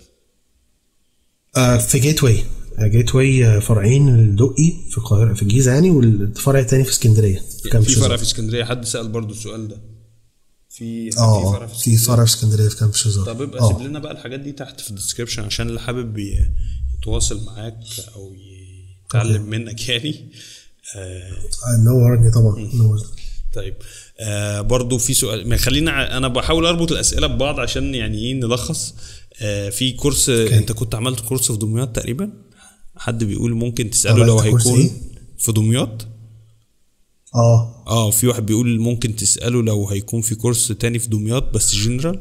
آه، في جيت واي جيت واي فرعين الدقي في القاهره في الجيزه يعني والفرع الثاني في اسكندريه في كامب في شوزة. فرع في اسكندرية حد سأل برضو السؤال ده في في اه فرع في في اسكندرية فرع في اسكندريه في كامب شوزة. طب ابقى آه. سيب لنا بقى الحاجات دي تحت في الديسكربشن عشان اللي حابب ي- يتواصل معاك او يتعلم منك يعني آه آه، نورني طبعا نورني طيب آه برضو في سؤال ما خلينا ع- انا بحاول اربط الاسئله ببعض عشان يعني ايه نلخص آه في كورس انت كنت عملت كورس في دمياط تقريبا حد بيقول ممكن تساله لو عملت كورس هيكون إيه؟ في دمياط اه اه في واحد بيقول ممكن تساله لو هيكون في كورس تاني في دمياط بس جنرال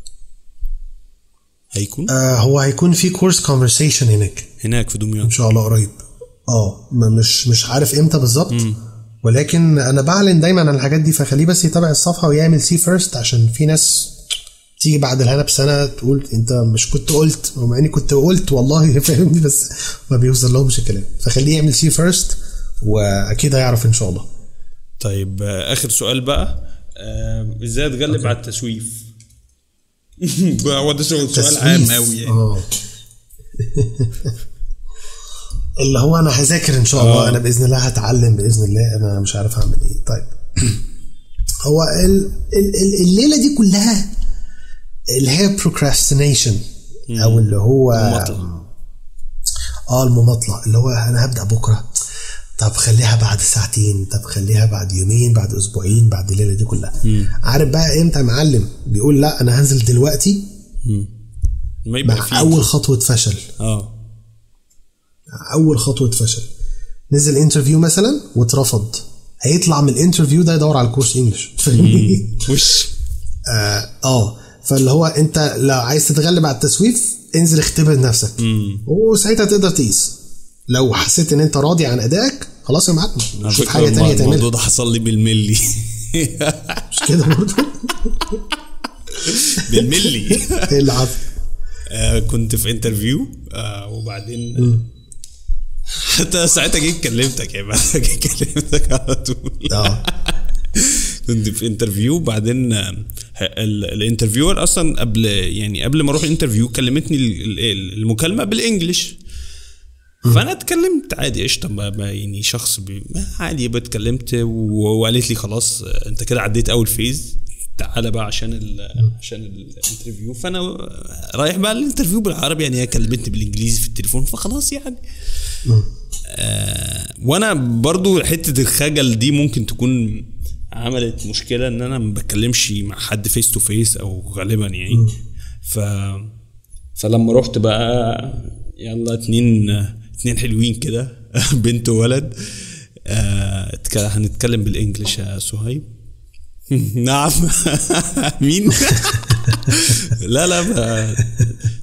هيكون آه، هو هيكون في كورس كونفرسيشن هناك هناك في دمياط ان شاء الله قريب اه م- مش مش عارف امتى بالظبط ولكن انا بعلن دايما عن الحاجات دي فخليه بس يتابع الصفحه ويعمل سي فيرست عشان في ناس تيجي بعد الهنا بسنه تقول انت مش كنت قلت ومع اني كنت قلت والله فاهمني بس ما بيوصل لهمش الكلام فخليه يعمل سي فيرست واكيد هيعرف ان شاء الله طيب آه اخر سؤال بقى آه ازاي اتغلب على التسويف هو ده سؤال سؤال عام تسويف. قوي يعني اه اللي هو انا هذاكر ان شاء الله آه. انا باذن الله هتعلم باذن الله انا مش عارف اعمل ايه طيب هو ال ال ال الليله دي كلها اللي هي procrastination او اللي هو مماطلة. اه المماطله اللي هو انا هبدا بكره طب خليها بعد ساعتين طب خليها بعد يومين بعد اسبوعين بعد الليله دي كلها عارف بقى امتى يا معلم بيقول لا انا هنزل دلوقتي ما يبقى مع فيه اول خطوه فشل اه اول خطوه فشل نزل انترفيو مثلا واترفض هيطلع من الانترفيو ده يدور على الكورس انجلش فاهمني وش اه اه فاللي هو انت لو عايز تتغلب على التسويف انزل اختبر نفسك وساعتها تقدر تقيس لو حسيت ان انت راضي عن ادائك خلاص يا معلم على شوف فكرة حاجه الم- تانية الموضوع تعملها ده حصل لي بالملي مش كده برضه بالملي ايه اللي حصل آه كنت في انترفيو آه وبعدين حتى ساعتها جيت كلمتك يعني بعد جيت كلمتك على طول اه كنت في انترفيو بعدين آه، ال- الانترفيور اصلا قبل يعني قبل ما اروح الانترفيو كلمتني ال- ال- المكالمه بالانجلش فانا اتكلمت عادي قشطه ما ما يعني شخص بي ما عادي بتكلمت و- وقالت لي خلاص آه، انت كده عديت اول فيز تعالى بقى عشان ال عشان الانترفيو فانا رايح بقى الانترفيو بالعربي يعني هي كلمتني بالانجليزي في التليفون فخلاص يعني آه وانا برضو حته الخجل دي ممكن تكون عملت مشكله ان انا ما بتكلمش مع حد فيس تو فيس او غالبا يعني ف فلما رحت بقى يلا اتنين اتنين حلوين كده بنت وولد آه اتك- هنتكلم بالانجلش يا صهيب نعم مين لا لا ما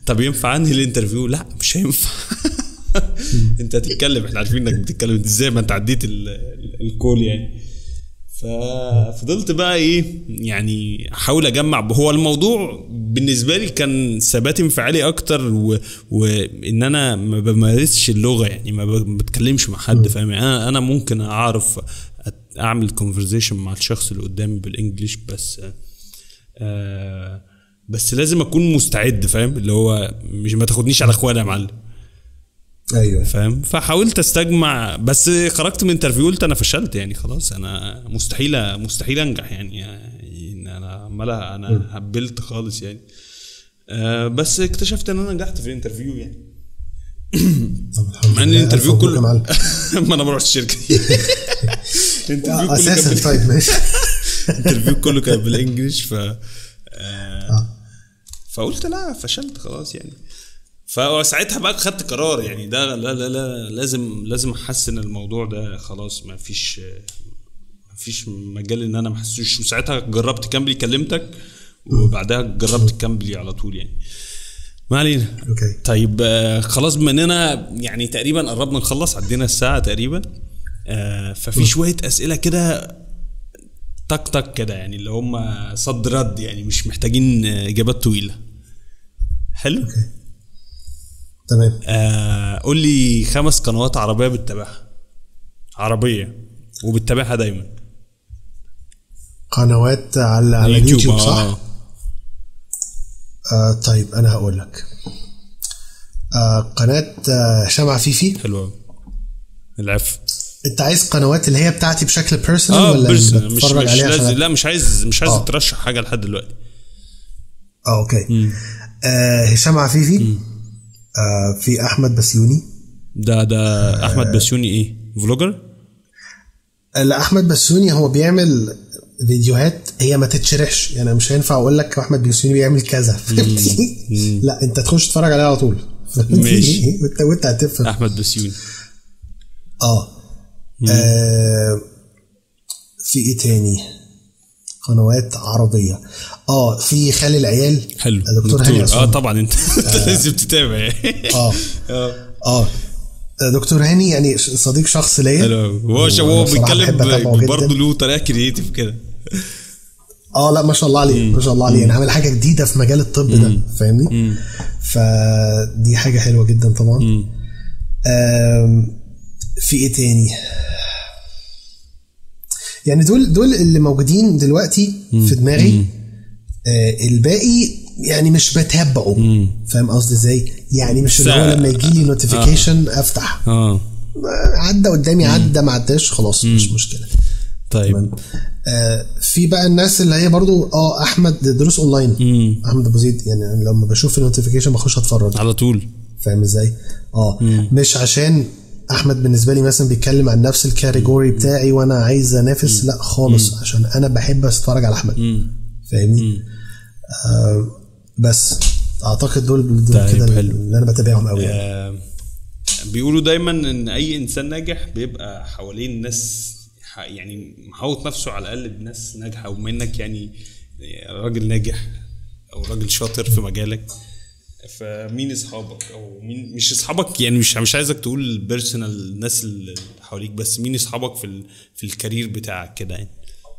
طب ينفع انهي الانترفيو لا مش هينفع انت هتتكلم احنا عارفين انك بتتكلم ازاي ما انت عديت ال- ال- الكول يعني ففضلت بقى ايه يعني احاول اجمع هو الموضوع بالنسبه لي كان ثبات انفعالي اكتر و... وان انا ما بمارسش اللغه يعني ما ب- ما بتكلمش مع حد فاهم يعني انا انا ممكن اعرف أت- اعمل كونفرزيشن مع الشخص اللي قدامي بالانجلش بس آه بس لازم اكون مستعد فاهم اللي هو مش ما تاخدنيش على اخوانا يا معلم ايوه فاهم فحاولت استجمع بس خرجت من انترفيو قلت انا فشلت يعني خلاص انا مستحيل مستحيل انجح يعني, يعني انا عمال انا هبلت خالص يعني آه بس اكتشفت ان انا نجحت في الانترفيو يعني طب الحمد مع ان لله. الانترفيو ألف مبروك كله يا معلم. ما انا ما رحتش الشركه دي الانترفيو آه، كله كان اساسا بال- طيب ماشي الانترفيو كله كان بالانجلش ف آه آه. فقلت لا فشلت خلاص يعني فساعتها بقى خدت قرار يعني ده لا لا لا لازم لازم احسن الموضوع ده خلاص ما فيش ما فيش مجال ان انا ما احسوش وساعتها جربت كامبلي كلمتك وبعدها جربت كامبلي على طول يعني ما علينا اوكي طيب آه، خلاص بما اننا يعني تقريبا قربنا نخلص عدينا الساعه تقريبا آه، ففي شويه اسئله كده تك تك كده يعني اللي هم صد رد يعني مش محتاجين آه، اجابات طويله حلو تمام آه قول لي خمس قنوات عربيه بتتابعها عربيه وبتتابعها دايما قنوات على على اليوتيوب صح؟ آه. آه طيب انا هقول لك آه قناه آه شمع فيفي حلو أوي. العفو انت عايز قنوات اللي هي بتاعتي بشكل بيرسونال اه ولا بيرسونال اللي مش بتفرج مش عليها لازم عشان لا مش عايز مش عايز آه. ترشح حاجه لحد دلوقتي اه اوكي آه هشام عفيفي آه في احمد بسيوني ده ده احمد بسيوني ايه فلوجر آه، لا احمد بسيوني هو بيعمل فيديوهات هي ما تتشرحش يعني أنا مش هينفع اقول لك احمد بسيوني بيعمل كذا فهمتني لا انت تخش تتفرج عليه على طول فهمتني؟ ماشي. وانت وانت هتفهم احمد بسيوني اه آه، في ايه تاني قنوات عربية اه في خالي العيال حلو دكتور, هاني اه عصام طبعا انت انت لازم تتابع يعني اه اه اه دكتور هاني يعني ش- صديق شخص ليا حلو هو ش- وأنا هو بصراحة بحب بيتكلم أتابعه جداً. برضه له طريقه كرييتيف كده اه لا ما شاء الله عليه ما شاء الله عليه يعني عامل حاجه جديده في مجال الطب ده فاهمني فدي حاجه حلوه جدا طبعا آم، في ايه تاني يعني دول دول اللي موجودين دلوقتي في دماغي آه الباقي يعني مش بتابعه فاهم قصدي ازاي يعني مش اللي هو سا- لما يجي لي نوتيفيكيشن افتح اه آه، عدى قدامي عدى ما عداش خلاص مش مشكله طيب آه، في بقى الناس اللي هي برضو اه احمد دروس اونلاين احمد ابو زيد يعني أنا لما بشوف النوتيفيكيشن بخش اتفرج على طول فاهم ازاي اه مش عشان احمد بالنسبه لي مثلا بيتكلم عن نفس الكاتيجوري بتاعي وانا عايز انافس لا خالص عشان انا بحب اتفرج على احمد فاهمني آه بس اعتقد دول, دول طيب، كده حلو. اللي انا بتابعهم قوي يعني. آه بيقولوا دايما ان اي انسان ناجح بيبقى حوالين ناس ح- يعني محوط نفسه على الاقل بناس ناجحه وبما انك يعني راجل ناجح او راجل شاطر في مجالك فمين اصحابك او مين مش اصحابك يعني مش مش عايزك تقول بيرسونال الناس اللي حواليك بس مين اصحابك في ال في الكارير بتاعك كده يعني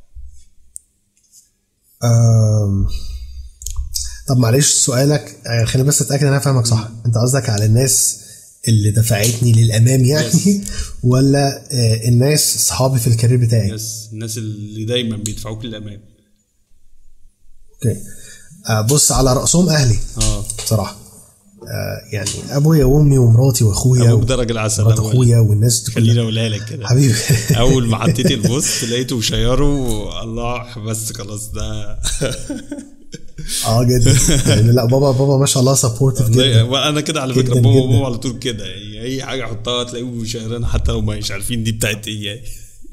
آم، طب معلش سؤالك آه، خليني بس اتاكد ان انا فاهمك صح انت قصدك على الناس اللي دفعتني للامام يعني ولا آه، الناس اصحابي في الكارير بتاعي الناس الناس اللي دايما بيدفعوك للامام اوكي آه، بص على راسهم اهلي اه بصراحه آه، يعني ابويا وامي ومراتي واخويا ابوك ده راجل عسل ومرات أول. اخويا والناس دي خليني كلها اقولها لك كده حبيبي اول ما حطيت البوست لقيته مشيره الله بس خلاص ده اه جدا يعني لا بابا بابا ما شاء الله سبورتيف جدا وانا كده على فكره جداً بابا جداً. وماما على طول كده يعني اي حاجه احطها تلاقيهم مشيرينها حتى لو مش عارفين دي بتاعت ايه يعني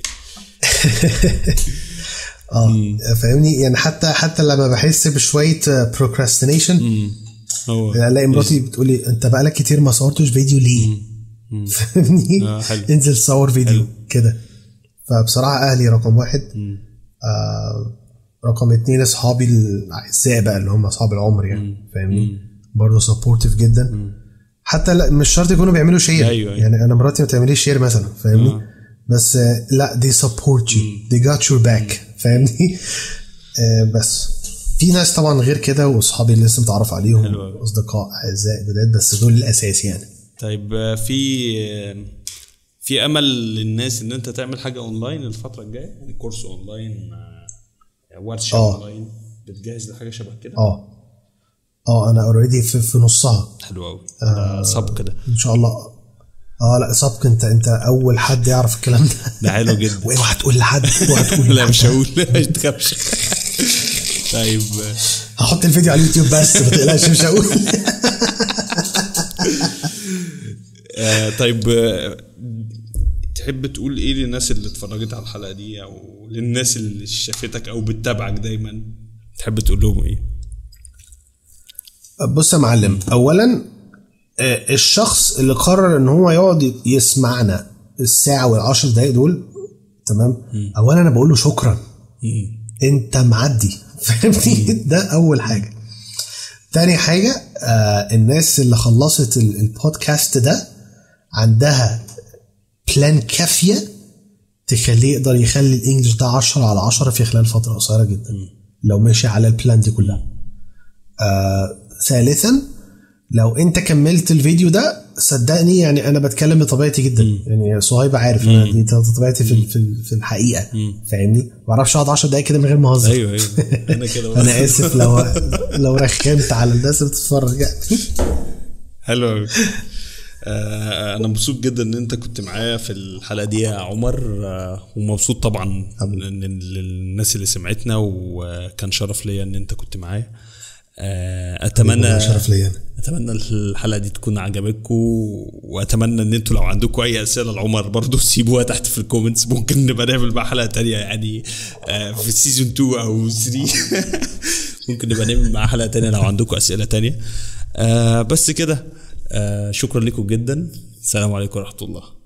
اه فاهمني يعني حتى حتى لما بحس بشويه بروكراستينيشن هو الاقي مراتي بتقول لي انت بقالك كتير ما صورتش فيديو ليه؟ فاهمني؟ آه، حلو. انزل صور فيديو كده فبصراحه اهلي رقم واحد آه رقم اتنين اصحابي الاعزاء بقى اللي هم اصحاب العمر يعني فاهمني؟ برضه سبورتيف جدا حتى لا مش شرط يكونوا بيعملوا شير أيوة، أيوة. يعني انا مراتي ما تعمليش شير مثلا فاهمني آه. بس آه، لا دي سبورت يو دي جات يور باك فاهمني آه، بس في ناس طبعا غير كده واصحابي اللي لسه متعرف عليهم حلو أوي. اصدقاء اعزاء جداد بس دول الاساس يعني طيب آه، في آه، في امل للناس ان انت تعمل حاجه اونلاين الفتره الجايه يعني كورس اونلاين آه، ورشه آه. اونلاين بتجهز لحاجه شبه كده اه اه انا اوريدي في, في نصها حلو قوي ده سبق ده ان شاء الله اه لا سبق انت انت اول حد يعرف الكلام ده ده حلو جدا واوعى تقول لحد اوعى تقول لا لحد. مش هقول ما تخافش طيب آه، هحط الفيديو على اليوتيوب بس ما تقلقش مش هقول آه، طيب آه، تحب تقول ايه للناس اللي اتفرجت على الحلقه دي او للناس اللي شافتك او بتتابعك دايما تحب تقول لهم ايه بص يا معلم اولا آه، الشخص اللي قرر ان هو يقعد يسمعنا الساعه والعشر دقايق دول تمام اولا انا بقول له شكرا انت معدي فاهمني ده اول حاجه تاني حاجه آه الناس اللي خلصت ال- البودكاست ده عندها بلان كافيه تخليه يقدر يخلي الانجليش ده 10 على 10 في خلال فتره قصيره جدا لو ماشي على البلان دي كلها آه ثالثا لو انت كملت الفيديو ده صدقني يعني انا بتكلم بطبيعتي جدا يعني صهيب عارف انا دي طبيعتي في في في الحقيقه فاهمني ما اعرفش اقعد 10 دقايق كده من غير ما اهزر ايوه ايوه انا كده برضه. انا اسف لو لو رخمت على الناس اللي بتتفرج يعني حلو قوي آه انا مبسوط جدا ان انت كنت معايا في الحلقه دي يا عمر آه ومبسوط طبعا إن- إن للناس اللي سمعتنا وكان شرف ليا ان انت كنت معايا آه اتمنى شرف ليا انا اتمنى الحلقه دي تكون عجبتكم واتمنى ان انتوا لو عندكم اي اسئله لعمر برضو سيبوها تحت في الكومنتس ممكن نبقى نعمل بقى حلقه تانية يعني آه، في سيزون 2 او 3 ممكن نبقى نعمل معاه حلقه تانية لو عندكم اسئله تانية آه، بس كده آه، شكرا لكم جدا السلام عليكم ورحمه الله